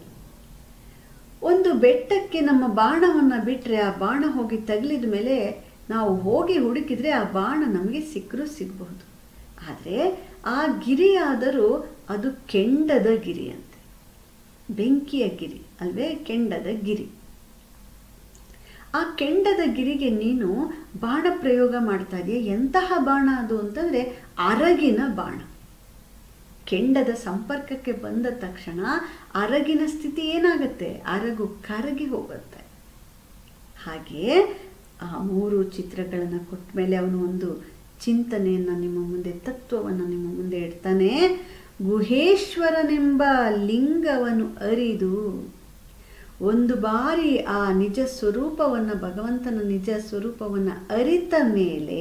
S1: ಒಂದು ಬೆಟ್ಟಕ್ಕೆ ನಮ್ಮ ಬಾಣವನ್ನು ಬಿಟ್ಟರೆ ಆ ಬಾಣ ಹೋಗಿ ತಗಲಿದ ಮೇಲೆ ನಾವು ಹೋಗಿ ಹುಡುಕಿದ್ರೆ ಆ ಬಾಣ ನಮಗೆ ಸಿಕ್ಕರೂ ಸಿಗಬಹುದು ಆದರೆ ಆ ಗಿರಿಯಾದರೂ ಅದು ಕೆಂಡದ ಗಿರಿ ಅಂತೆ ಬೆಂಕಿಯ ಗಿರಿ ಅಲ್ವೇ ಕೆಂಡದ ಗಿರಿ ಆ ಕೆಂಡದ ಗಿರಿಗೆ ನೀನು ಬಾಣ ಪ್ರಯೋಗ ಮಾಡ್ತಾ ಇದೆಯಾ ಎಂತಹ ಬಾಣ ಅದು ಅಂತಂದರೆ ಅರಗಿನ ಬಾಣ ಕೆಂಡದ ಸಂಪರ್ಕಕ್ಕೆ ಬಂದ ತಕ್ಷಣ ಅರಗಿನ ಸ್ಥಿತಿ ಏನಾಗುತ್ತೆ ಅರಗು ಕರಗಿ ಹೋಗುತ್ತೆ ಹಾಗೆಯೇ ಆ ಮೂರು ಚಿತ್ರಗಳನ್ನು ಕೊಟ್ಟ ಮೇಲೆ ಅವನು ಒಂದು ಚಿಂತನೆಯನ್ನು ನಿಮ್ಮ ಮುಂದೆ ತತ್ವವನ್ನು ನಿಮ್ಮ ಮುಂದೆ ಇಡ್ತಾನೆ ಗುಹೇಶ್ವರನೆಂಬ ಲಿಂಗವನ್ನು ಅರಿದು ಒಂದು ಬಾರಿ ಆ ನಿಜ ಸ್ವರೂಪವನ್ನು ಭಗವಂತನ ನಿಜ ಸ್ವರೂಪವನ್ನು ಅರಿತ ಮೇಲೆ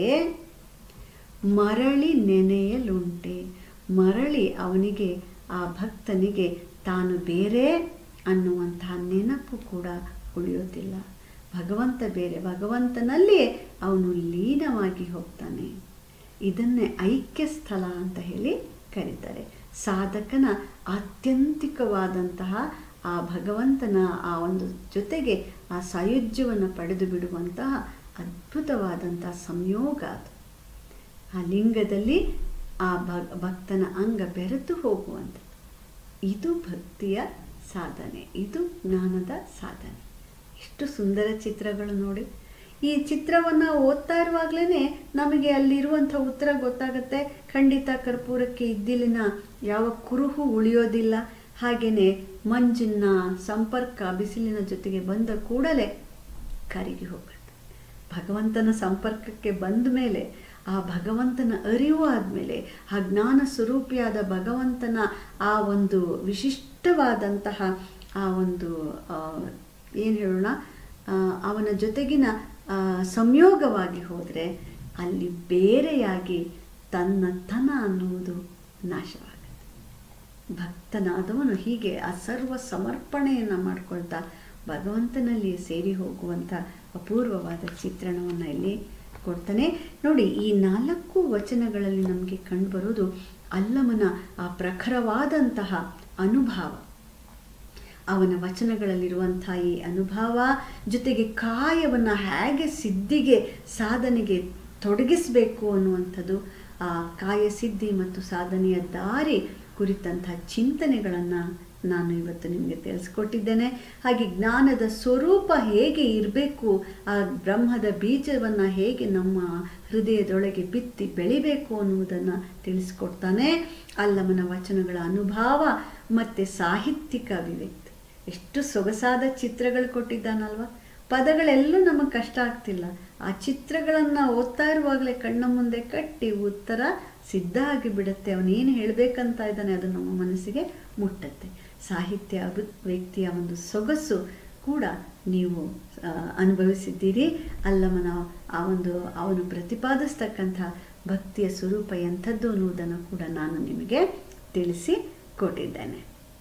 S1: ಮರಳಿ ನೆನೆಯಲುಂಟೆ ಮರಳಿ ಅವನಿಗೆ ಆ ಭಕ್ತನಿಗೆ ತಾನು ಬೇರೆ ಅನ್ನುವಂತಹ ನೆನಪು ಕೂಡ ಉಳಿಯೋದಿಲ್ಲ ಭಗವಂತ ಬೇರೆ ಭಗವಂತನಲ್ಲಿಯೇ ಅವನು ಲೀನವಾಗಿ ಹೋಗ್ತಾನೆ ಇದನ್ನೇ ಐಕ್ಯ ಸ್ಥಳ ಅಂತ ಹೇಳಿ ಕರೀತಾರೆ ಸಾಧಕನ ಆತ್ಯಂತಿಕವಾದಂತಹ ಆ ಭಗವಂತನ ಆ ಒಂದು ಜೊತೆಗೆ ಆ ಸಾಯುಜ್ಯವನ್ನು ಪಡೆದು ಬಿಡುವಂತಹ ಅದ್ಭುತವಾದಂತಹ ಸಂಯೋಗ ಅದು ಆ ಲಿಂಗದಲ್ಲಿ ಆ ಭಕ್ ಭಕ್ತನ ಅಂಗ ಬೆರೆತು ಹೋಗುವಂಥ ಇದು ಭಕ್ತಿಯ ಸಾಧನೆ ಇದು ಜ್ಞಾನದ ಸಾಧನೆ ಎಷ್ಟು ಸುಂದರ ಚಿತ್ರಗಳು ನೋಡಿ ಈ ಚಿತ್ರವನ್ನು ಓದ್ತಾ ಇರುವಾಗಲೇ ನಮಗೆ ಅಲ್ಲಿರುವಂಥ ಉತ್ತರ ಗೊತ್ತಾಗುತ್ತೆ ಖಂಡಿತ ಕರ್ಪೂರಕ್ಕೆ ಇದ್ದಿಲಿನ ಯಾವ ಕುರುಹು ಉಳಿಯೋದಿಲ್ಲ ಹಾಗೆಯೇ ಮಂಜಿನ ಸಂಪರ್ಕ ಬಿಸಿಲಿನ ಜೊತೆಗೆ ಬಂದ ಕೂಡಲೇ ಕರಗಿ ಹೋಗುತ್ತೆ ಭಗವಂತನ ಸಂಪರ್ಕಕ್ಕೆ ಬಂದ ಮೇಲೆ ಆ ಭಗವಂತನ ಅರಿವು ಆದಮೇಲೆ ಆ ಜ್ಞಾನ ಸ್ವರೂಪಿಯಾದ ಭಗವಂತನ ಆ ಒಂದು ವಿಶಿಷ್ಟವಾದಂತಹ ಆ ಒಂದು ಏನು ಹೇಳೋಣ ಅವನ ಜೊತೆಗಿನ ಸಂಯೋಗವಾಗಿ ಹೋದರೆ ಅಲ್ಲಿ ಬೇರೆಯಾಗಿ ತನ್ನತನ ಅನ್ನುವುದು ನಾಶವಾಗುತ್ತೆ ಭಕ್ತನಾದವನು ಹೀಗೆ ಆ ಸರ್ವ ಸಮರ್ಪಣೆಯನ್ನು ಮಾಡ್ಕೊಳ್ತಾ ಭಗವಂತನಲ್ಲಿ ಸೇರಿ ಹೋಗುವಂಥ ಅಪೂರ್ವವಾದ ಚಿತ್ರಣವನ್ನು ಇಲ್ಲಿ ಕೊಡ್ತಾನೆ ನೋಡಿ ಈ ನಾಲ್ಕು ವಚನಗಳಲ್ಲಿ ನಮಗೆ ಕಂಡುಬರೋದು ಅಲ್ಲಮನ ಆ ಪ್ರಖರವಾದಂತಹ ಅನುಭವ ಅವನ ವಚನಗಳಲ್ಲಿರುವಂಥ ಈ ಅನುಭವ ಜೊತೆಗೆ ಕಾಯವನ್ನು ಹೇಗೆ ಸಿದ್ಧಿಗೆ ಸಾಧನೆಗೆ ತೊಡಗಿಸಬೇಕು ಅನ್ನುವಂಥದ್ದು ಆ ಕಾಯಸಿದ್ಧಿ ಮತ್ತು ಸಾಧನೆಯ ದಾರಿ ಕುರಿತಂಥ ಚಿಂತನೆಗಳನ್ನು ನಾನು ಇವತ್ತು ನಿಮಗೆ ತಿಳಿಸ್ಕೊಟ್ಟಿದ್ದೇನೆ ಹಾಗೆ ಜ್ಞಾನದ ಸ್ವರೂಪ ಹೇಗೆ ಇರಬೇಕು ಆ ಬ್ರಹ್ಮದ ಬೀಜವನ್ನು ಹೇಗೆ ನಮ್ಮ ಹೃದಯದೊಳಗೆ ಬಿತ್ತಿ ಬೆಳಿಬೇಕು ಅನ್ನುವುದನ್ನು ತಿಳಿಸ್ಕೊಡ್ತಾನೆ ಅಲ್ಲಮನ ವಚನಗಳ ಅನುಭವ ಮತ್ತು ಸಾಹಿತ್ಯಿಕ ಅಭಿವ್ಯಕ್ತಿ ಎಷ್ಟು ಸೊಗಸಾದ ಚಿತ್ರಗಳು ಕೊಟ್ಟಿದ್ದಾನಲ್ವ ಪದಗಳೆಲ್ಲೂ ನಮಗೆ ಕಷ್ಟ ಆಗ್ತಿಲ್ಲ ಆ ಚಿತ್ರಗಳನ್ನು ಓದ್ತಾ ಇರುವಾಗಲೇ ಕಣ್ಣ ಮುಂದೆ ಕಟ್ಟಿ ಉತ್ತರ ಸಿದ್ಧ ಆಗಿಬಿಡುತ್ತೆ ಅವನೇನು ಹೇಳಬೇಕಂತ ಇದ್ದಾನೆ ಅದು ನಮ್ಮ ಮನಸ್ಸಿಗೆ ಮುಟ್ಟತ್ತೆ ಸಾಹಿತ್ಯ ಅಭಿವ್ಯಕ್ತಿಯ ಒಂದು ಸೊಗಸು ಕೂಡ ನೀವು ಆ, ಅನುಭವಿಸಿದ್ದೀರಿ ಅಲ್ಲಮನ ಆ ಒಂದು ಅವನು ಪ್ರತಿಪಾದಿಸ್ತಕ್ಕಂಥ ಭಕ್ತಿಯ ಸ್ವರೂಪ ಎಂಥದ್ದು ಅನ್ನುವುದನ್ನು ಕೂಡ ನಾನು ನಿಮಗೆ ತಿಳಿಸಿ ಕೊಟ್ಟಿದ್ದೇನೆ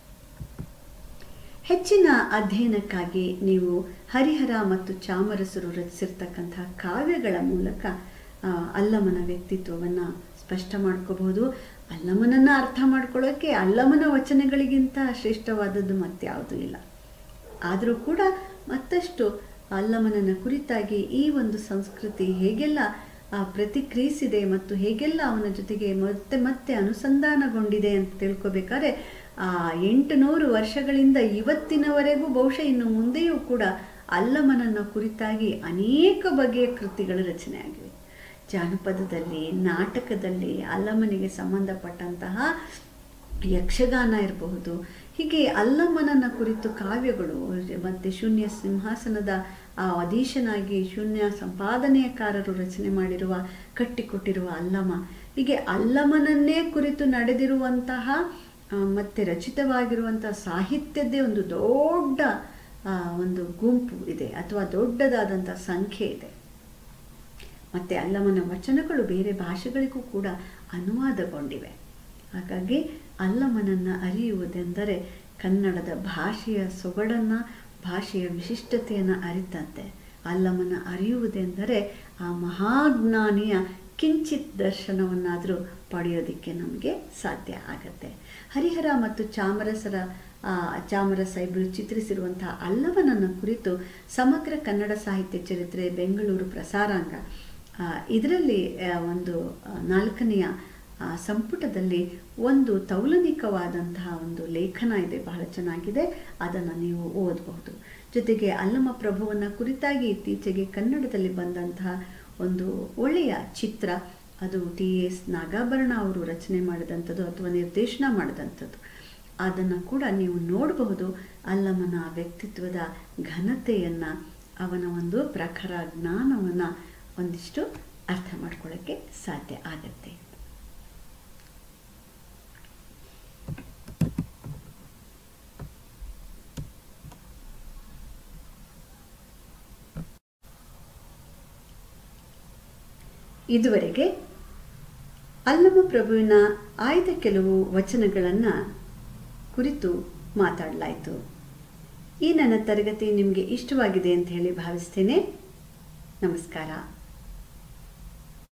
S1: ಹೆಚ್ಚಿನ ಅಧ್ಯಯನಕ್ಕಾಗಿ ನೀವು ಹರಿಹರ ಮತ್ತು ಚಾಮರಸರು ರಚಿಸಿರ್ತಕ್ಕಂಥ ಕಾವ್ಯಗಳ ಮೂಲಕ ಆ, ಅಲ್ಲಮನ ವ್ಯಕ್ತಿತ್ವವನ್ನು ಸ್ಪಷ್ಟ ಮಾಡ್ಕೋಬಹುದು ಅಲ್ಲಮನನ್ನು ಅರ್ಥ ಮಾಡ್ಕೊಳ್ಳೋಕ್ಕೆ ಅಲ್ಲಮನ ವಚನಗಳಿಗಿಂತ ಶ್ರೇಷ್ಠವಾದದ್ದು ಮತ್ಯಾವುದೂ ಇಲ್ಲ ಆದರೂ ಕೂಡ ಮತ್ತಷ್ಟು ಅಲ್ಲಮನನ ಕುರಿತಾಗಿ ಈ ಒಂದು ಸಂಸ್ಕೃತಿ ಹೇಗೆಲ್ಲ ಆ, ಪ್ರತಿಕ್ರಿಯಿಸಿದೆ ಮತ್ತು ಹೇಗೆಲ್ಲ ಅವನ ಜೊತೆಗೆ ಮತ್ತೆ ಮತ್ತೆ ಅನುಸಂಧಾನಗೊಂಡಿದೆ ಅಂತ ತಿಳ್ಕೊಬೇಕಾದ್ರೆ ಆ ಎಂಟುನೂರು ವರ್ಷಗಳಿಂದ ಇವತ್ತಿನವರೆಗೂ ಬಹುಶಃ ಇನ್ನು ಮುಂದೆಯೂ ಕೂಡ ಅಲ್ಲಮನನ್ನ ಕುರಿತಾಗಿ ಅನೇಕ ಬಗೆಯ ಕೃತಿಗಳು ರಚನೆ ಆಗಿವೆ ಜಾನಪದದಲ್ಲಿ ನಾಟಕದಲ್ಲಿ ಅಲ್ಲಮನಿಗೆ ಸಂಬಂಧಪಟ್ಟಂತಹ ಯಕ್ಷಗಾನ ಇರಬಹುದು ಹೀಗೆ ಅಲ್ಲಮ್ಮನನ್ನ ಕುರಿತು ಕಾವ್ಯಗಳು ಮತ್ತು ಶೂನ್ಯ ಸಿಂಹಾಸನದ ಆ ಅಧೀಶನಾಗಿ ಶೂನ್ಯ ಸಂಪಾದನೆಯಕಾರರು ರಚನೆ ಮಾಡಿರುವ ಕಟ್ಟಿಕೊಟ್ಟಿರುವ ಅಲ್ಲಮ ಹೀಗೆ ಅಲ್ಲಮನನ್ನೇ ಕುರಿತು ನಡೆದಿರುವಂತಹ ಆ, ಮತ್ತೆ ರಚಿತವಾಗಿರುವಂತಹ ಸಾಹಿತ್ಯದ್ದೇ ಒಂದು ದೊಡ್ಡ ಆ, ಒಂದು ಗುಂಪು ಇದೆ ಅಥವಾ ದೊಡ್ಡದಾದಂಥ ಸಂಖ್ಯೆ ಇದೆ ಮತ್ತು ಅಲ್ಲಮನ ವಚನಗಳು ಬೇರೆ ಭಾಷೆಗಳಿಗೂ ಕೂಡ ಅನುವಾದಗೊಂಡಿವೆ ಹಾಗಾಗಿ ಅಲ್ಲಮನನ್ನು ಅರಿಯುವುದೆಂದರೆ ಕನ್ನಡದ ಭಾಷೆಯ ಸೊಗಡನ್ನು ಭಾಷೆಯ ವಿಶಿಷ್ಟತೆಯನ್ನು ಅರಿತಂತೆ ಅಲ್ಲಮನ ಅರಿಯುವುದೆಂದರೆ ಆ ಮಹಾಜ್ಞಾನಿಯ ಕಿಂಚಿತ್ ದರ್ಶನವನ್ನಾದರೂ ಪಡೆಯೋದಕ್ಕೆ ನಮಗೆ ಸಾಧ್ಯ ಆಗತ್ತೆ ಹರಿಹರ ಮತ್ತು ಚಾಮರಸರ ಆ, ಚಾಮರಸ ಇಬ್ಬರು ಚಿತ್ರಿಸಿರುವಂತಹ ಅಲ್ಲವನನ್ನು ಕುರಿತು ಸಮಗ್ರ ಕನ್ನಡ ಸಾಹಿತ್ಯ ಚರಿತ್ರೆ ಬೆಂಗಳೂರು ಪ್ರಸಾರಾಂಗ ಇದರಲ್ಲಿ ಒಂದು ಆ, ನಾಲ್ಕನೆಯ ಆ, ಸಂಪುಟದಲ್ಲಿ ಒಂದು ತೌಲನಿಕವಾದಂತಹ ಒಂದು ಲೇಖನ ಇದೆ ಬಹಳ ಚೆನ್ನಾಗಿದೆ ಅದನ್ನು ನೀವು ಓದಬಹುದು ಜೊತೆಗೆ ಅಲ್ಲಮ ಪ್ರಭುವನ್ನ ಕುರಿತಾಗಿ ಇತ್ತೀಚೆಗೆ ಕನ್ನಡದಲ್ಲಿ ಬಂದಂತಹ ಒಂದು ಒಳ್ಳೆಯ ಚಿತ್ರ ಅದು ಟಿ ಎಸ್ ನಾಗಾಭರಣ ಅವರು ರಚನೆ ಮಾಡಿದಂಥದ್ದು ಅಥವಾ ನಿರ್ದೇಶನ ಮಾಡಿದಂಥದ್ದು ಅದನ್ನು ಕೂಡ ನೀವು ನೋಡಬಹುದು ಅಲ್ಲಮನ ವ್ಯಕ್ತಿತ್ವದ ಘನತೆಯನ್ನು ಅವನ ಒಂದು ಪ್ರಖರ ಜ್ಞಾನವನ್ನು ಒಂದಿಷ್ಟು ಅರ್ಥ ಮಾಡ್ಕೊಳ್ಳೋಕ್ಕೆ ಸಾಧ್ಯ ಆಗತ್ತೆ ಇದುವರೆಗೆ ಅಲ್ಲಮ ಪ್ರಭುವಿನ ಆಯ್ದ ಕೆಲವು ವಚನಗಳನ್ನು ಕುರಿತು ಮಾತಾಡಲಾಯಿತು ಈ ನನ್ನ ತರಗತಿ ನಿಮಗೆ ಇಷ್ಟವಾಗಿದೆ ಅಂತ ಹೇಳಿ ಭಾವಿಸ್ತೇನೆ ನಮಸ್ಕಾರ